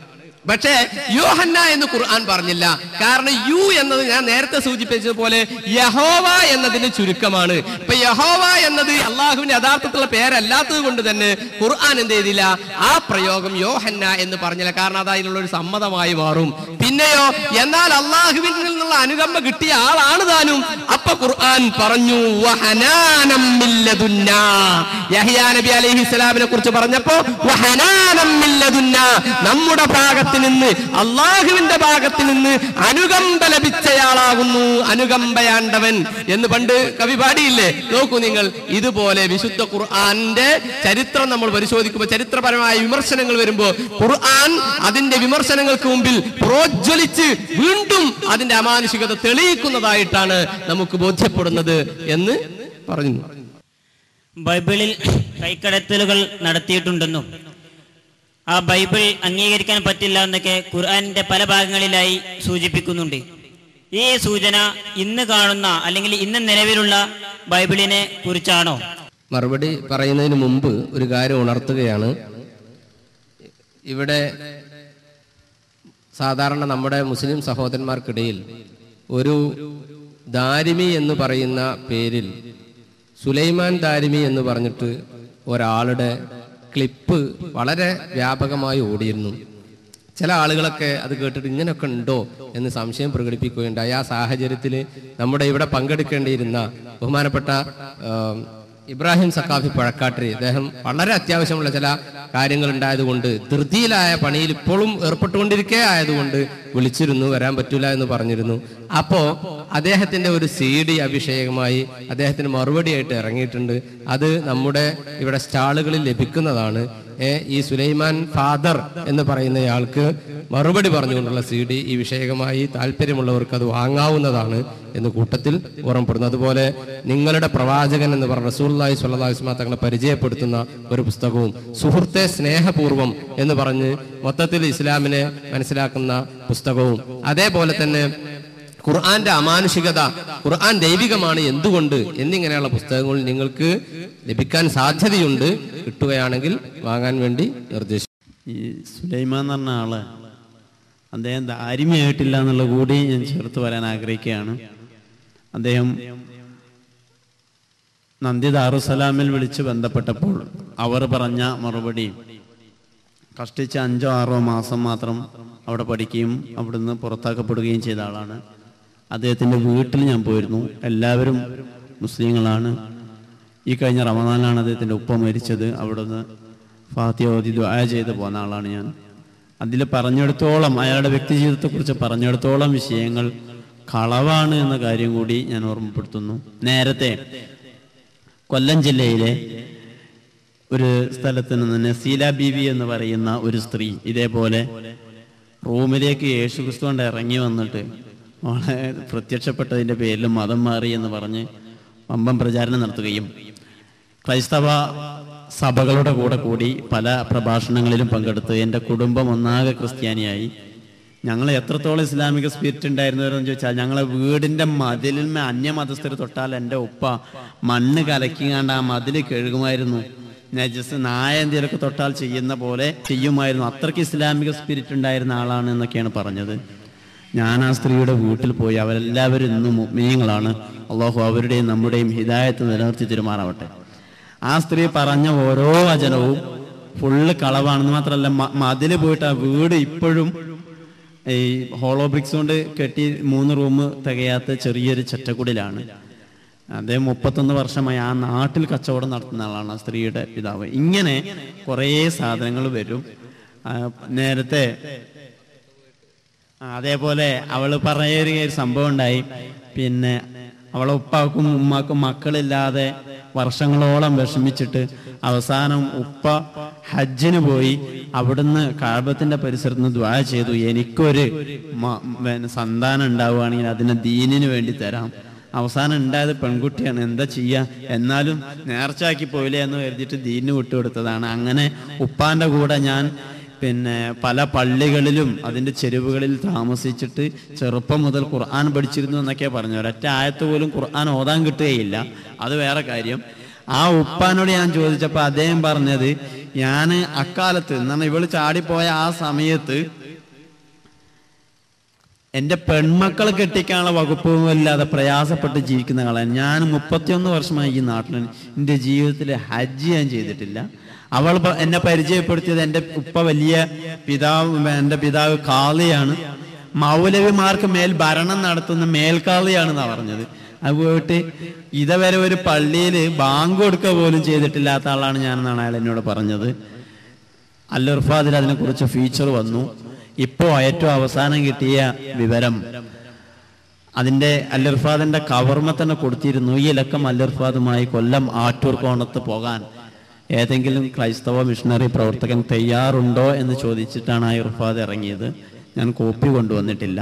പക്ഷേ യോഹന്ന എന്ന് ഖുർആൻ പറഞ്ഞില്ല കാരണം യു എന്നത് ഞാൻ നേരത്തെ സൂചിപ്പിച്ചതുപോലെ യഹോവ എന്നതിന്റെ ചുരുക്കമാണ് ഇപ്പൊ യഹോവ എന്നത് അള്ളാഹുവിന്റെ യഥാർത്ഥത്തിലുള്ള പേരല്ലാത്തത് കൊണ്ട് തന്നെ ഖുർആൻ എന്ത് ചെയ്തില്ല ആ പ്രയോഗം യോഹന്ന എന്ന് പറഞ്ഞില്ല കാരണം അത് അതിനുള്ള ഒരു സമ്മതമായി മാറും പിന്നെയോ എന്നാൽ അള്ളാഹുവിൽ നിന്നുള്ള അനുകമ്പ കിട്ടിയ ആളാണ് താനും അപ്പൊ ഖുർആൻ പറഞ്ഞു വഹനാനം മില്ലദുന്നാ. യഹ്യാ നബി അലൈഹി സ്വലാമിനെ കുറിച്ച് പറഞ്ഞപ്പോ വഹനാനം മില്ലദുന്നാ. നമ്മുടെ ഭാഗത്ത് നിന്ന് അള്ളാഹുവിന്റെ ഭാഗത്ത് നിന്ന് അനുകമ്പ ലഭിച്ചയാളാകുന്നു അനുകമ്പയാണ്ടവൻ എന്ന് പണ്ട് കവി പാടിയില്ലേ നോക്കൂ നിങ്ങൾ ഇതുപോലെ വിശുദ്ധ ഖുർആന്റെ ചരിത്രം നമ്മൾ പരിശോധിക്കുമ്പോൾ ചരിത്രപരമായ വിമർശനങ്ങൾ വരുമ്പോൾ ഖുർആൻ അതിന്റെ വിമർശനങ്ങൾക്ക് മുമ്പിൽ പ്രോജ്വലിച്ച് വീണ്ടും അതിന്റെ അമാനുഷികത തെളിയിക്കുന്നതായിട്ടാണ് നമുക്ക് ബോധ്യപ്പെടുന്നത് എന്ന് പറഞ്ഞു ബൈബിളിൽ കൈക്കടത്തലുകൾ നടത്തിയിട്ടുണ്ടെന്നും ആ ബൈബിൾ അംഗീകരിക്കാൻ പറ്റില്ല എന്നൊക്കെ ഖുർആാനിന്റെ പല ഭാഗങ്ങളിലായി സൂചിപ്പിക്കുന്നുണ്ട് ഈ സൂചന ഇന്ന് കാണുന്ന അല്ലെങ്കിൽ ഇന്ന് നിലവിലുള്ള ബൈബിളിനെ കുറിച്ചാണോ മറുപടി പറയുന്നതിന് മുമ്പ് ഒരു കാര്യം ഉണർത്തുകയാണ് ഇവിടെ സാധാരണ നമ്മുടെ മുസ്ലിം സഹോദരന്മാർക്കിടയിൽ ഒരു ദാരിമി എന്ന് പറയുന്ന പേരിൽ സുലൈമാൻ ദാരിമി എന്ന് പറഞ്ഞിട്ട് ഒരാളുടെ ക്ലിപ്പ് വളരെ വ്യാപകമായി ഓടിയിരുന്നു ചില ആളുകളൊക്കെ അത് കേട്ടിട്ട് ഇങ്ങനെയൊക്കെ ഉണ്ടോ എന്ന് സംശയം പ്രകടിപ്പിക്കുകയുണ്ടായി ആ സാഹചര്യത്തിൽ നമ്മുടെ ഇവിടെ പങ്കെടുക്കേണ്ടിയിരുന്ന ബഹുമാനപ്പെട്ട ആ, ഇബ്രാഹിം സക്കാഫി പഴക്കാട്ടിരി അദ്ദേഹം വളരെ അത്യാവശ്യമുള്ള ചില കാര്യങ്ങൾ ഉണ്ടായതുകൊണ്ട് ധൃതിയിലായ പണിയിൽ ഇപ്പോഴും ഏർപ്പെട്ടുകൊണ്ടിരിക്കേ ആയതുകൊണ്ട് വിളിച്ചിരുന്നു വരാൻ പറ്റൂല എന്ന് പറഞ്ഞിരുന്നു അപ്പോ അദ്ദേഹത്തിന്റെ ഒരു സി ഡി അഭിഷേകമായി അദ്ദേഹത്തിന് മറുപടിയായിട്ട് ഇറങ്ങിയിട്ടുണ്ട് അത് നമ്മുടെ ഇവിടെ സ്റ്റാളുകളിൽ ലഭിക്കുന്നതാണ് ഏ, ഈ സുലൈമാൻ ഫാദർ എന്ന് പറയുന്നയാൾക്ക് മറുപടി പറഞ്ഞുകൊണ്ടുള്ള സി ഡി ഈ വിഷയകമായി താല്പര്യമുള്ളവർക്ക് അത് വാങ്ങാവുന്നതാണ് എന്ന് കൂട്ടത്തിൽ ഓർമ്മപ്പെടുന്നു അതുപോലെ നിങ്ങളുടെ പ്രവാചകൻ എന്ന് പറഞ്ഞ റസൂല്ലായി സ്വല്ലാസ്മാ തങ്ങളെ പരിചയപ്പെടുത്തുന്ന ഒരു പുസ്തകവും സുഹൃത്തെ സ്നേഹപൂർവം എന്ന് പറഞ്ഞ് മൊത്തത്തിൽ ഇസ്ലാമിനെ മനസ്സിലാക്കുന്ന പുസ്തകവും അതേപോലെ തന്നെ ഖുർആന്റെ അമാനുഷികത ഖുർആൻ ദൈവികമാണ് എന്തുകൊണ്ട് എന്നിങ്ങനെയുള്ള പുസ്തകങ്ങൾ നിങ്ങൾക്ക് ലഭിക്കാൻ സാധ്യതയുണ്ട് കിട്ടുകയാണെങ്കിൽ വാങ്ങാൻ വേണ്ടി നിർദ്ദേശിക്കും ഈ സുലൈമാൻ എന്ന് പറഞ്ഞ ആള് അദ്ദേഹം ദാരിമയായിട്ടില്ല എന്നുള്ള കൂടി ഞാൻ ചേർത്ത് വരാൻ ആഗ്രഹിക്കുകയാണ് അദ്ദേഹം നന്ദി ദാറുസലാമിൽ വിളിച്ച് ബന്ധപ്പെട്ടപ്പോൾ അവർ പറഞ്ഞ മറുപടി കഷ്ടിച്ച് അഞ്ചോ ആറോ മാസം മാത്രം അവിടെ പഠിക്കുകയും അവിടുന്ന് പുറത്താക്കപ്പെടുകയും ചെയ്ത ആളാണ് അദ്ദേഹത്തിൻ്റെ വീട്ടിൽ ഞാൻ പോയിരുന്നു എല്ലാവരും മുസ്ലിങ്ങളാണ് ഈ കഴിഞ്ഞ റമദാനിലാണ് അദ്ദേഹത്തിൻ്റെ ഉപ്പ മരിച്ചത് അവിടുന്ന് ഫാത്തിയ ഓതി ദ്വായ ചെയ്ത് പോന്ന ആളാണ് ഞാൻ അതിൽ പറഞ്ഞെടുത്തോളം അയാളുടെ വ്യക്തി ജീവിതത്തെക്കുറിച്ച് പറഞ്ഞെടുത്തോളം വിഷയങ്ങൾ കളവാണ് എന്ന കാര്യം കൂടി ഞാൻ ഓർമ്മപ്പെടുത്തുന്നു നേരത്തെ കൊല്ലം ജില്ലയിലെ ഒരു സ്ഥലത്ത് നിന്ന് നസീല ബീവി എന്ന് പറയുന്ന ഒരു സ്ത്രീ ഇതേപോലെ റൂമിലേക്ക് യേശു ക്രിസ്തു കൊണ്ട് ഇറങ്ങി വന്നിട്ട് അവളെ പ്രത്യക്ഷപ്പെട്ടതിന്റെ പേരിൽ മതം മാറി എന്ന് പറഞ്ഞ് വമ്പം പ്രചാരണം നടത്തുകയും ക്രൈസ്തവ സഭകളുടെ കൂടെ കൂടി പല പ്രഭാഷണങ്ങളിലും പങ്കെടുത്ത് എൻ്റെ കുടുംബം ഒന്നാകെ ക്രിസ്ത്യാനിയായി ഞങ്ങൾ എത്രത്തോളം ഇസ്ലാമിക സ്പിരിറ്റ് ഉണ്ടായിരുന്നവരെന്ന് ചോദിച്ചാൽ ഞങ്ങളെ വീടിന്റെ മതിലിന്മേ അന്യമതസ്ഥർ തൊട്ടാൽ എൻ്റെ ഉപ്പ മണ്ണ് കലക്കിങ്ങാണ്ട് ആ മതിൽ കഴുകുമായിരുന്നു നജസ് നായ എന്തെങ്കിലുമൊക്കെ തൊട്ടാൽ ചെയ്യുന്ന പോലെ ചെയ്യുമായിരുന്നു അത്രയ്ക്ക് ഇസ്ലാമിക സ്പിരിറ്റ് ഉണ്ടായിരുന്ന ആളാണ് എന്നൊക്കെയാണ് പറഞ്ഞത് ഞാൻ ആ സ്ത്രീയുടെ വീട്ടിൽ പോയി അവരെല്ലാവരും ഇന്നും മുഗ്നീയങ്ങളാണ് അള്ളാഹു അവരുടെയും നമ്മുടെയും ഹിദായത്ത് നിലനിർത്തി തീരുമാനാവട്ടെ ആ സ്ത്രീ പറഞ്ഞ ഓരോ വചനവും ഫുള്ള് കളവാണെന്ന് മാത്രമല്ല മ- മതില് പോയിട്ട് ആ വീട് ഇപ്പോഴും ഈ ഹോളോ ബ്രിക്സ് കൊണ്ട് കെട്ടി മൂന്ന് റൂം തികയാത്ത ചെറിയൊരു ചെറ്റക്കുടിലാണ് അദ്ദേഹം മുപ്പത്തൊന്ന് വർഷമായി ആ നാട്ടിൽ കച്ചവടം നടത്തുന്ന ആളാണ് ആ സ്ത്രീയുടെ പിതാവ് ഇങ്ങനെ കുറേ സാധനങ്ങൾ വരും ആ, നേരത്തെ ആ, അതേപോലെ അവള് പറഞ്ഞ ഒരു സംഭവം ഉണ്ടായി പിന്നെ അവളെ ഉപ്പാക്കും ഉമ്മാക്കും മക്കളില്ലാതെ വർഷങ്ങളോളം വിഷമിച്ചിട്ട് അവസാനം ഉപ്പ ഹജ്ജിന് പോയി അവിടുന്ന് കാഴ്ബത്തിന്റെ പരിസരത്ത് നിന്ന് ദ്വാ ചെയ്തു എനിക്കൊരു മ- പിന്നെ സന്താനം ഉണ്ടാവുകയാണെങ്കിൽ അതിനെ ദീനിന് വേണ്ടി തരാം അവസാനം ഉണ്ടായത് പെൺകുട്ടിയാണ് എന്താ ചെയ്യാ എന്നാലും നേർച്ചാക്കി പോയില്ലേ എന്ന് കരുതിയിട്ട് ദീനിന് വിട്ടുകൊടുത്തതാണ് അങ്ങനെ ഉപ്പാന്റെ കൂടെ ഞാൻ പിന്നെ പല പള്ളികളിലും അതിന്റെ ചെരുവുകളിൽ താമസിച്ചിട്ട് ചെറുപ്പം മുതൽ ഖുർആൻ പഠിച്ചിരുന്നു എന്നൊക്കെ പറഞ്ഞു ഒരൊറ്റ ആയത്ത് പോലും ഖുർആൻ ഓതാൻ കിട്ടുകയില്ല അത് വേറെ കാര്യം ആ ഉപ്പാനോട് ഞാൻ ചോദിച്ചപ്പോൾ അദ്ദേഹം പറഞ്ഞത് ഞാൻ അക്കാലത്ത് എന്നാൽ ഇവള് ചാടിപ്പോയ ആ സമയത്ത് എൻ്റെ പെൺമക്കളെ കെട്ടിക്കാനുള്ള വകുപ്പും ഇല്ലാതെ പ്രയാസപ്പെട്ട് ജീവിക്കുന്ന ആളാണ് ഞാൻ മുപ്പത്തിയൊന്ന് വർഷമായി ഈ നാട്ടിൽ എൻ്റെ ജീവിതത്തിൽ ഹജ്ജ് ഞാൻ ചെയ്തിട്ടില്ല അവൾ പ- എന്നെ പരിചയപ്പെടുത്തിയത് എൻ്റെ ഉപ്പ വലിയ പിതാവ് എൻ്റെ പിതാവ് കാളിയാണ് മൗലവിമാർക്ക് മേൽ ഭരണം നടത്തുന്ന മേൽക്കാളിയാണെന്നാണ് പറഞ്ഞത് അത് പോയിട്ട് ഇതുവരെ ഒരു പള്ളിയിൽ ബാങ്ക് കൊടുക്കുക പോലും ചെയ്തിട്ടില്ലാത്ത ആളാണ് ഞാനെന്നാണ് അയാൾ എന്നോട് പറഞ്ഞത് അൽ ഇർഫാദിൽ അതിനെക്കുറിച്ച് ഫീച്ചർ വന്നു ഇപ്പോൾ ഏറ്റവും അവസാനം കിട്ടിയ വിവരം അതിന്റെ അൽ ഇർഫാദിന്റെ കവർമ തന്നെ കൊടുത്തിരുന്നു ഈ ഇലക്കം അൽ ഇർഫാദുമായി കൊല്ലം ആറ്റൂർ കോണത്ത് പോകാൻ ഏതെങ്കിലും ക്രൈസ്തവ മിഷണറി പ്രവർത്തകൻ തയ്യാറുണ്ടോ എന്ന് ചോദിച്ചിട്ടാണ് ആ ഇർഫാദ് ഇറങ്ങിയത് ഞാൻ കോപ്പി കൊണ്ടുവന്നിട്ടില്ല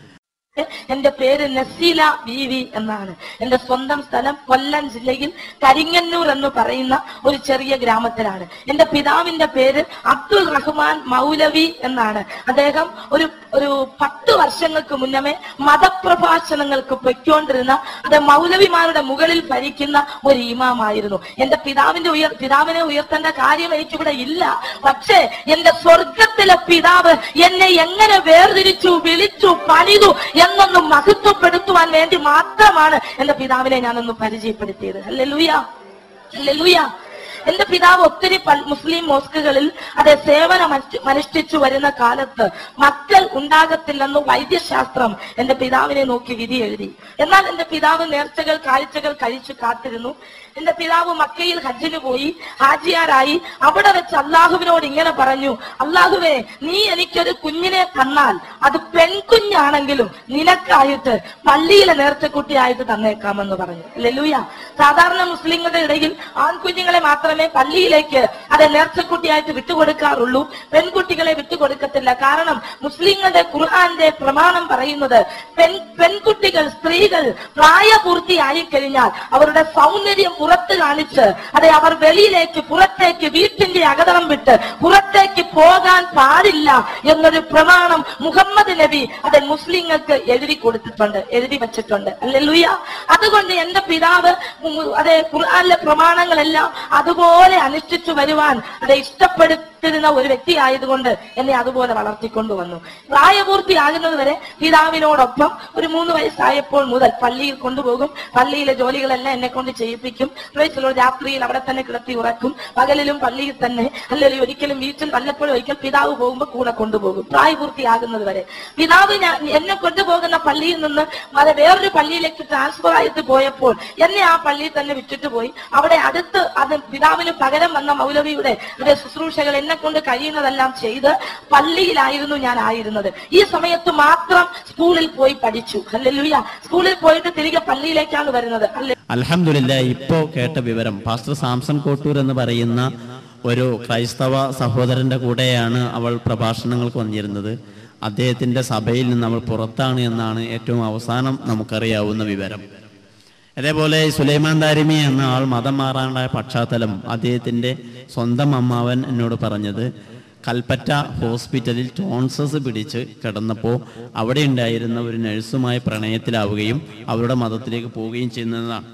എന്റെ പേര് നസീല ബീവി എന്നാണ് എന്റെ സ്വന്തം സ്ഥലം കൊല്ലം ജില്ലയിൽ കരിങ്ങന്നൂർ എന്ന് പറയുന്ന ഒരു ചെറിയ ഗ്രാമത്തിലാണ് എന്റെ പിതാവിന്റെ പേര് അബ്ദുൾ റഹ്മാൻ മൗലവി എന്നാണ് അദ്ദേഹം ഒരു ഒരു പത്ത് വർഷങ്ങൾക്ക് മുന്നമേ മതപ്രഭാഷണങ്ങൾക്ക് പൊയ്ക്കൊണ്ടിരുന്ന അത് മൗലവിമാരുടെ മുകളിൽ ഭരിക്കുന്ന ഒരു ഇമാമായിരുന്നു എന്റെ പിതാവിന്റെ ഉയർ പിതാവിനെ ഉയർത്തേണ്ട കാര്യം എനിക്കിവിടെ ഇല്ല പക്ഷേ എന്റെ സ്വർഗത്തിലെ പിതാവ് എന്നെ എങ്ങനെ വേർതിരിച്ചു വിളിച്ചു പണിതു എന്നൊന്ന് മഹത്വപ്പെടുത്തുവാൻ വേണ്ടി മാത്രമാണ് എന്റെ പിതാവിനെ ഞാനൊന്ന് പരിചയപ്പെടുത്തിയത് അല്ലേ ലൂയ അല്ലേ ലൂയ എന്റെ പിതാവ് ഒത്തിരി പൽ- മുസ്ലിം മോസ്കുകളിൽ അതെ സേവനം അനുഷ്ഠി- അനുഷ്ഠിച്ചു വരുന്ന കാലത്ത് മക്കൾ ഉണ്ടാകത്തില്ലെന്ന് വൈദ്യശാസ്ത്രം എന്റെ പിതാവിനെ നോക്കി വിധി എഴുതി എന്നാൽ എന്റെ പിതാവ് നേർച്ചകൾ കാഴ്ചകൾ കഴിച്ചു കാത്തിരുന്നു എന്റെ പിതാവ് മക്കയിൽ ഹജ്ജിന് പോയി ഹാജിയാരായി അവിടെ വെച്ച് അള്ളാഹുവിനോട് ഇങ്ങനെ പറഞ്ഞു അള്ളാഹുവേ നീ എനിക്കൊരു കുഞ്ഞിനെ തന്നാൽ അത് പെൺകുഞ്ഞാണെങ്കിലും നിനക്കായിട്ട് പള്ളിയിലെ നേർച്ചക്കുട്ടിയായിട്ട് തന്നേക്കാമെന്ന് പറഞ്ഞു ലലുയ സാധാരണ മുസ്ലിങ്ങളുടെ ഇടയിൽ ആൺകുഞ്ഞുങ്ങളെ മാത്രമേ പള്ളിയിലേക്ക് അത് നേർച്ചക്കുട്ടിയായിട്ട് വിട്ടുകൊടുക്കാറുള്ളൂ പെൺകുട്ടികളെ വിട്ടുകൊടുക്കത്തില്ല കാരണം മുസ്ലിങ്ങളുടെ ഖുർആന്റെ പ്രമാണം പറയുന്നത് പെൺ പെൺകുട്ടികൾ സ്ത്രീകൾ പ്രായപൂർത്തിയായി കഴിഞ്ഞാൽ അവരുടെ സൗന്ദര്യം പുറത്ത് കാണിച്ച് അതെ അവർ വെളിയിലേക്ക് പുറത്തേക്ക് വീട്ടിന്റെ അകതളം വിട്ട് പുറത്തേക്ക് പോകാൻ പാടില്ല എന്നൊരു പ്രമാണം മുഹമ്മദ് നബി അതെ മുസ്ലിങ്ങൾക്ക് എഴുതി കൊടുത്തിട്ടുണ്ട് എഴുതി വെച്ചിട്ടുണ്ട് അല്ലെ ലുയ അതുകൊണ്ട് എന്റെ പിതാവ് ഉം, അതെ ഖുർആനിലെ പ്രമാണങ്ങളെല്ലാം അതുപോലെ അനുഷ്ഠിച്ചു വരുവാൻ അതെ ഇഷ്ടപ്പെടുത്തിരുന്ന ഒരു വ്യക്തി ആയതുകൊണ്ട് എന്നെ അതുപോലെ വളർത്തിക്കൊണ്ടു വന്നു പ്രായപൂർത്തിയാകുന്നത് വരെ പിതാവിനോടൊപ്പം ഒരു മൂന്ന് വയസ്സായപ്പോൾ മുതൽ പള്ളിയിൽ കൊണ്ടുപോകും പള്ളിയിലെ ജോലികളെല്ലാം എന്നെ കൊണ്ട് ചെയ്യിപ്പിക്കും പ്രവേശിച്ചുള്ള രാത്രിയിൽ അവിടെ തന്നെ കിടത്തി ഉറക്കും പകലിലും പള്ളിയിൽ തന്നെ അല്ലെങ്കിൽ ഒരിക്കലും വീട്ടിൽ വല്ലപ്പോഴും ഒരിക്കൽ പിതാവ് പോകുമ്പോൾ കൂടെ കൊണ്ടുപോകും പ്രായപൂർത്തിയാകുന്നത് വരെ പിതാവ് ഞാൻ എന്നെ കൊണ്ടുപോകുന്ന പള്ളിയിൽ നിന്ന് അത് വേറൊരു പള്ളിയിലേക്ക് ട്രാൻസ്ഫർ ആയിട്ട് പോയപ്പോൾ എന്നെ ആ പള്ളിയിൽ തന്നെ വിട്ടിട്ട് പോയി അവിടെ അടുത്ത് അത് പിതാവിന് പകരം വന്ന മൗലവിയുടെ അതെ ശുശ്രൂഷകൾ എന്നെ കൊണ്ട് കഴിയുന്നതെല്ലാം ചെയ്ത് പള്ളിയിലായിരുന്നു ഞാൻ ആയിരുന്നത് ഈ സമയത്ത് മാത്രം സ്കൂളിൽ പോയി പഠിച്ചു അല്ലെല്ലുയ്യ സ്കൂളിൽ പോയിട്ട് തിരികെ പള്ളിയിലേക്കാണ് വരുന്നത് അല്ലെ അലഹമില്ല ഇപ്പോ കേട്ട വിവരം പാസ്റ്റർ സാംസൺ കോട്ടൂർ എന്ന് പറയുന്ന ഒരു ക്രൈസ്തവ സഹോദരന്റെ കൂടെയാണ് അവൾ പ്രഭാഷണങ്ങൾക്ക് വന്നിരുന്നത് അദ്ദേഹത്തിന്റെ സഭയിൽ നിന്ന് അവൾ പുറത്താണ് എന്നാണ് ഏറ്റവും അവസാനം നമുക്കറിയാവുന്ന വിവരം അതേപോലെ സുലൈമാൻ ദാരിമി എന്ന ആൾ മതം മാറാനുള്ള പശ്ചാത്തലം അദ്ദേഹത്തിന്റെ സ്വന്തം അമ്മാവൻ എന്നോട് പറഞ്ഞത് കൽപ്പറ്റ ഹോസ്പിറ്റലിൽ ടോൺസസ് പിടിച്ച് കിടന്നപ്പോൾ അവിടെ ഉണ്ടായിരുന്ന ഒരു നഴ്സുമായി പ്രണയത്തിലാവുകയും അവരുടെ മതത്തിലേക്ക് പോവുകയും ചെയ്യുന്നതാണ്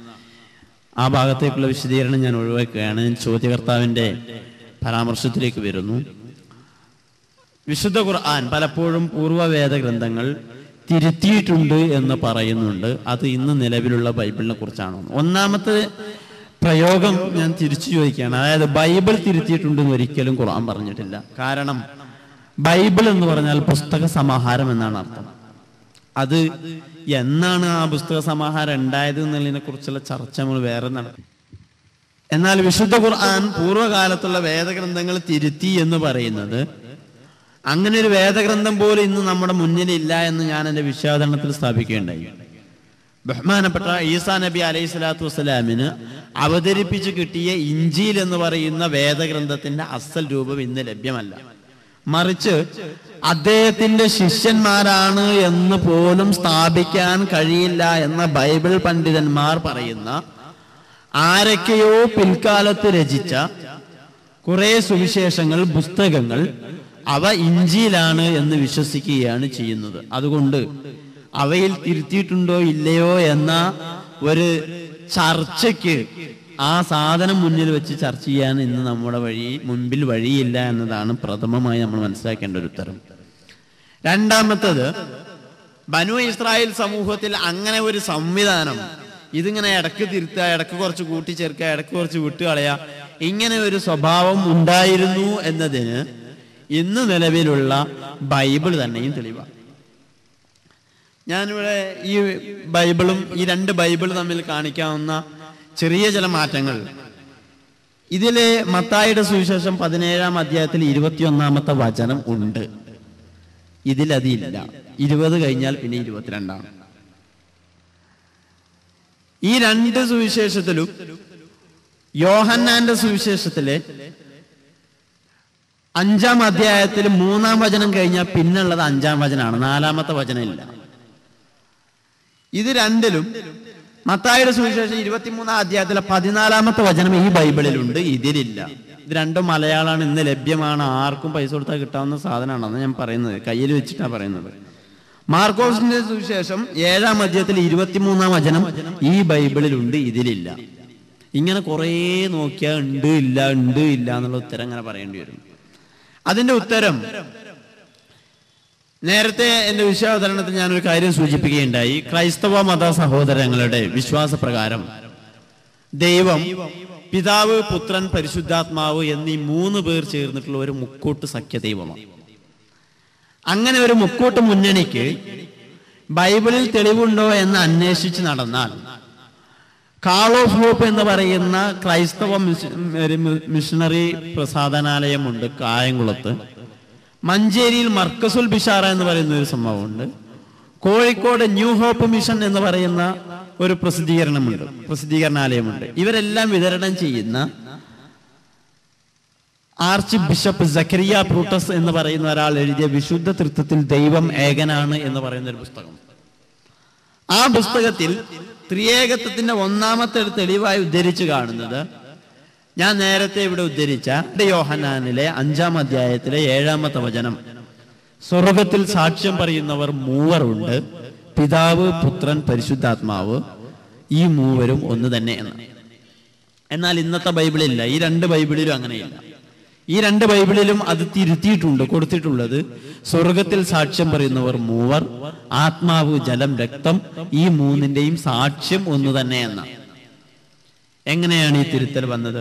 ആ ഭാഗത്തേക്കുള്ള വിശദീകരണം ഞാൻ ഒഴിവാക്കുകയാണ് ചോദ്യകർത്താവിന്റെ പരാമർശത്തിലേക്ക് വരുന്നു വിശുദ്ധ ഖുർആൻ പലപ്പോഴും പൂർവ്വവേദ ഗ്രന്ഥങ്ങൾ തിരുത്തിയിട്ടുണ്ട് എന്ന് പറയുന്നുണ്ട് അത് ഇന്ന് നിലവിലുള്ള ബൈബിളിനെ കുറിച്ചാണ് ഒന്നാമത്തെ പ്രയോഗം ഞാൻ തിരിച്ചു ചോദിക്കുകയാണ് അതായത് ബൈബിൾ തിരുത്തിയിട്ടുണ്ടെന്ന് ഒരിക്കലും ഖുർആൻ പറഞ്ഞിട്ടില്ല കാരണം ബൈബിൾ എന്ന് പറഞ്ഞാൽ പുസ്തക സമാഹാരം എന്നാണ് അർത്ഥം അത് എന്നാണ് ആ പുസ്തക സമാഹാരം ഉണ്ടായത് എന്നുള്ളതിനെ കുറിച്ചുള്ള ചർച്ച നമ്മൾ വേറെ നടത്തും എന്നാൽ വിശുദ്ധ ഖുർആൻ പൂർവ്വകാലത്തുള്ള വേദഗ്രന്ഥങ്ങൾ തിരുത്തി എന്ന് പറയുന്നത് അങ്ങനെ ഒരു വേദഗ്രന്ഥം പോലും ഇന്ന് നമ്മുടെ മുന്നിലില്ല എന്ന് ഞാൻ എൻ്റെ വിശ്വാസത്തിൽ സ്ഥാപിക്കുകയുണ്ടായി ബഹുമാനപ്പെട്ട ഈസാ നബി അലൈഹി സ്വലാത്തു വസ്സലാമിന് അവതരിപ്പിച്ചു കിട്ടിയ ഇഞ്ചീൽ എന്ന് പറയുന്ന വേദഗ്രന്ഥത്തിന്റെ അസൽ രൂപം ഇന്ന് ലഭ്യമല്ല മറിച്ച് അദ്ദേഹത്തിന്റെ ശിഷ്യന്മാരാണ് എന്ന് പോലും സ്ഥാപിക്കാൻ കഴിയില്ല എന്ന ബൈബിൾ പണ്ഡിതന്മാർ പറയുന്ന ആരൊക്കെയോ പിൽക്കാലത്ത് രചിച്ച കുറെ സുവിശേഷങ്ങൾ പുസ്തകങ്ങൾ അവ ഇഞ്ചിയിലാണ് എന്ന് വിശ്വസിക്കുകയാണ് ചെയ്യുന്നത് അതുകൊണ്ട് അവയിൽ തിരുത്തിയിട്ടുണ്ടോ ഇല്ലയോ എന്ന ഒരു ചർച്ചയ്ക്ക് ആ സാധനം മുന്നിൽ വെച്ച് ചർച്ച ചെയ്യാൻ ഇന്ന് നമ്മുടെ വഴി മുൻപിൽ വഴിയില്ല എന്നതാണ് പ്രഥമമായി നമ്മൾ മനസ്സിലാക്കേണ്ട ഒരു ഉത്തരം രണ്ടാമത്തത് ബനു ഇസ്രായേൽ സമൂഹത്തിൽ അങ്ങനെ ഒരു സംവിധാനം ഇതിങ്ങനെ ഇടക്ക് തിരുത്തുക ഇടക്ക് കുറച്ച് കൂട്ടിച്ചേർക്കുക ഇടക്ക് കുറച്ച് വിട്ടുകളയുക ഇങ്ങനെ ഒരു സ്വഭാവം ഉണ്ടായിരുന്നു എന്നതിന് ഇന്ന് നിലവിലുള്ള ബൈബിൾ തന്നെയും തെളിവാണ് ഞാനിവിടെ ഈ ബൈബിളും ഈ രണ്ട് ബൈബിൾ തമ്മിൽ കാണിക്കാവുന്ന ചെറിയ ചില മാറ്റങ്ങൾ ഇതില് മത്തായിയുടെ സുവിശേഷം പതിനേഴാം അധ്യായത്തിൽ ഇരുപത്തിയൊന്നാമത്തെ വചനം ഉണ്ട് ഇതിലതില്ല ഇരുപത് കഴിഞ്ഞാൽ പിന്നെ ഇരുപത്തിരണ്ടാണ് ഈ രണ്ട് സുവിശേഷത്തിലും യോഹന്നാന്റെ സുവിശേഷത്തില് അഞ്ചാം അധ്യായത്തിൽ മൂന്നാം വചനം കഴിഞ്ഞാൽ പിന്നുള്ളത് അഞ്ചാം വചനമാണ് നാലാമത്തെ വചനം ഇല്ല ഇത് രണ്ടിലും മത്തായിയുടെ സുവിശേഷം ഇരുപത്തിമൂന്നാം അധ്യായത്തിലെ പതിനാലാമത്തെ വചനം ഈ ബൈബിളിലുണ്ട് ഇതിലില്ല ഇത് രണ്ടും മലയാളമാണ് ഇന്ന് ലഭ്യമാണ് ആർക്കും പൈസ കൊടുത്താൽ കിട്ടാവുന്ന സാധനമാണെന്ന് ഞാൻ പറയുന്നത് കയ്യിൽ വെച്ചിട്ടാണ് പറയുന്നത് മാർക്കോസിന്റെ സുവിശേഷം ഏഴാം അധ്യായത്തിൽ ഇരുപത്തിമൂന്നാം വചനം ഈ ബൈബിളിലുണ്ട് ഇതിലില്ല ഇങ്ങനെ കുറേ നോക്കിയാൽ ഉണ്ട് ഇല്ല ഉണ്ട് ഇല്ല എന്നുള്ള ഉത്തരം അങ്ങനെ പറയേണ്ടി വരും അതിന്റെ ഉത്തരം നേരത്തെ എന്റെ വിശ്വാവതരണത്തിൽ ഞാനൊരു കാര്യം സൂചിപ്പിക്കുകയുണ്ടായി ക്രൈസ്തവ മത സഹോദരങ്ങളുടെ വിശ്വാസപ്രകാരം ദൈവം പിതാവ് പുത്രൻ പരിശുദ്ധാത്മാവ് എന്നീ മൂന്ന് പേർ ചേർന്നിട്ടുള്ള ഒരു മുക്കൂട്ട് സഖ്യ ദൈവമാണ് അങ്ങനെ ഒരു മുക്കൂട്ട് മുന്നണിക്ക് ബൈബിളിൽ തെളിവുണ്ടോ എന്ന് അന്വേഷിച്ച് നടന്നാൽ കാൾ ഓഫ് ഹോപ്പ് എന്ന് പറയുന്ന ക്രൈസ്തവ മിഷ- ഒരു മി- മിഷണറി പ്രസാദനാലയമുണ്ട് കായംകുളത്ത് മഞ്ചേരിയിൽ മർക്കസുൽ ബിഷാറ എന്ന് പറയുന്ന ഒരു സംഭവമുണ്ട് കോഴിക്കോട് ന്യൂ ഹോപ്പ് മിഷൻ എന്ന് പറയുന്ന ഒരു പ്രസിദ്ധീകരണമുണ്ട് പ്രസിദ്ധീകരണാലയമുണ്ട് ഇവരെല്ലാം വിതരണം ചെയ്യുന്ന ആർച്ച് ബിഷപ്പ് സക്കരിയ ബ്രൂട്ടസ് എന്ന് പറയുന്ന ഒരാൾ എഴുതിയ വിശുദ്ധ തൃത്വത്തിൽ ദൈവം ഏകനാണ് എന്ന് പറയുന്ന ഒരു പുസ്തകം ആ പുസ്തകത്തിൽ ത്രിയേകത്വത്തിന്റെ ഒന്നാമത്തെ ഒരു തെളിവായി ഉദ്ധരിച്ചു കാണുന്നത് ഞാൻ നേരത്തെ ഇവിടെ ഉദ്ധരിച്ച യോഹനാനിലെ അഞ്ചാം അധ്യായത്തിലെ ഏഴാമത്തെ വചനം സ്വർഗത്തിൽ സാക്ഷ്യം പറയുന്നവർ മൂവറുണ്ട് പിതാവ് പുത്രൻ പരിശുദ്ധാത്മാവ് ഈ മൂവരും ഒന്ന് തന്നെ എന്ന് എന്നാൽ ഇന്നത്തെ ബൈബിളില്ല ഈ രണ്ട് ബൈബിളിലും അങ്ങനെയില്ല ഈ രണ്ട് ബൈബിളിലും അത് തിരുത്തിയിട്ടുണ്ട് കൊടുത്തിട്ടുള്ളത് സ്വർഗത്തിൽ സാക്ഷ്യം പറയുന്നവർ മൂവർ ആത്മാവ് ജലം രക്തം ഈ മൂന്നിന്റെയും സാക്ഷ്യം ഒന്ന് തന്നെ എന്നാണ് എങ്ങനെയാണ് ഈ തിരുത്തൽ വന്നത്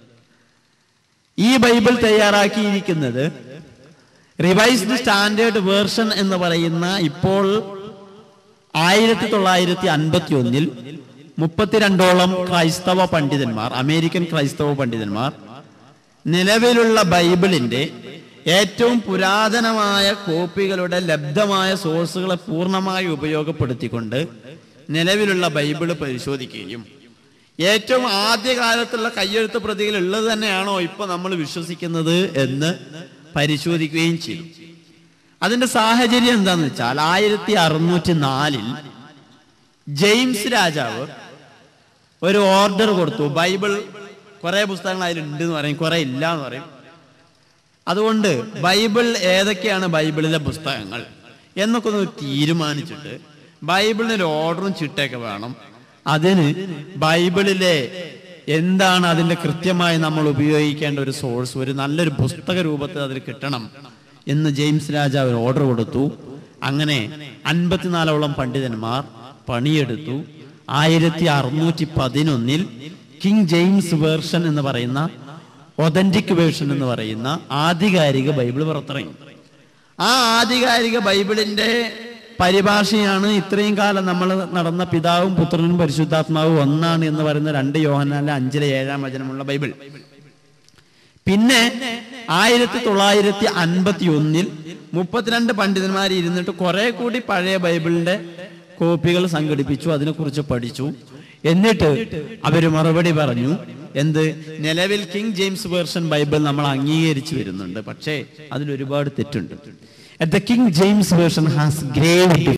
ഈ ബൈബിൾ തയ്യാറാക്കിയിരിക്കുന്നത് റിവൈസ്ഡ് സ്റ്റാൻഡേർഡ് വേർഷൻ എന്ന് പറയുന്ന ഇപ്പോൾ ആയിരത്തി തൊള്ളായിരത്തി അൻപത്തി ഒന്നിൽ മുപ്പത്തിരണ്ടോളം ക്രൈസ്തവ പണ്ഡിതന്മാർ അമേരിക്കൻ ക്രൈസ്തവ പണ്ഡിതന്മാർ നിലവിലുള്ള ബൈബിളിന്റെ ഏറ്റവും പുരാതനമായ കോപ്പികളുടെ ലബ്ധമായ സോഴ്സുകളെ പൂർണ്ണമായി ഉപയോഗപ്പെടുത്തിക്കൊണ്ട് നിലവിലുള്ള ബൈബിള് പരിശോധിക്കുകയും ഏറ്റവും ആദ്യകാലത്തുള്ള കയ്യെഴുത്ത് പ്രതികൾ ഉള്ളത് തന്നെയാണോ ഇപ്പൊ നമ്മൾ വിശ്വസിക്കുന്നത് എന്ന് പരിശോധിക്കുകയും ചെയ്തു അതിന്റെ സാഹചര്യം എന്താന്ന് വെച്ചാൽ ആയിരത്തി അറുന്നൂറ്റി നാലിൽ ജെയിംസ് രാജാവ് ഒരു ഓർഡർ കൊടുത്തു ബൈബിൾ കുറെ പുസ്തകങ്ങൾ അതിലുണ്ട് എന്ന് പറയും കുറെ ഇല്ല എന്ന് പറയും അതുകൊണ്ട് ബൈബിൾ ഏതൊക്കെയാണ് ബൈബിളിലെ പുസ്തകങ്ങൾ എന്നൊക്കെ ഒന്ന് തീരുമാനിച്ചിട്ട് ബൈബിളിന് ഒരു ഓർഡറും ചിട്ടയൊക്കെ വേണം അതിന് ബൈബിളിലെ എന്താണ് അതിന്റെ കൃത്യമായി നമ്മൾ ഉപയോഗിക്കേണ്ട ഒരു സോഴ്സ് ഒരു നല്ലൊരു പുസ്തക രൂപത്തിൽ അതിൽ കിട്ടണം എന്ന് ജെയിംസ് രാജാവ് ഒരു ഓർഡർ കൊടുത്തു അങ്ങനെ അൻപത്തിനാലോളം പണ്ഡിതന്മാർ പണിയെടുത്തു ആയിരത്തി അറുന്നൂറ്റി പതിനൊന്നിൽ കിങ് ജെയിംസ് വേർഷൻ എന്ന് പറയുന്ന ഒതന്റിക് വേർഷൻ എന്ന് പറയുന്ന ആധികാരിക ബൈബിൾ പുറത്തിറങ്ങി ആ ആധികാരിക ബൈബിളിന്റെ പരിഭാഷയാണ് ഇത്രയും കാലം നമ്മൾ നടന്ന പിതാവും പുത്രനും പരിശുദ്ധാത്മാവും ഒന്നാണ് എന്ന് പറയുന്ന രണ്ട് യോഹന്നാലെ അഞ്ചിലെ ഏഴാം വചനമുള്ള ബൈബിൾ പിന്നെ ആയിരത്തി തൊള്ളായിരത്തി അൻപത്തി ഒന്നിൽ മുപ്പത്തിരണ്ട് പണ്ഡിതന്മാർ ഇരുന്നിട്ട് കുറെ കൂടി പഴയ ബൈബിളിന്റെ കോപ്പികൾ സംഘടിപ്പിച്ചു അതിനെക്കുറിച്ച് പഠിച്ചു എന്നിട്ട് അവര് മറുപടി പറഞ്ഞു എന്ത് നിലവിൽ കിങ് ജെയിംസ് വേർഷൻ ബൈബിൾ നമ്മൾ അംഗീകരിച്ചു വരുന്നുണ്ട് പക്ഷേ അതിൽ ഒരുപാട് തെറ്റുണ്ട് The King James Version has grave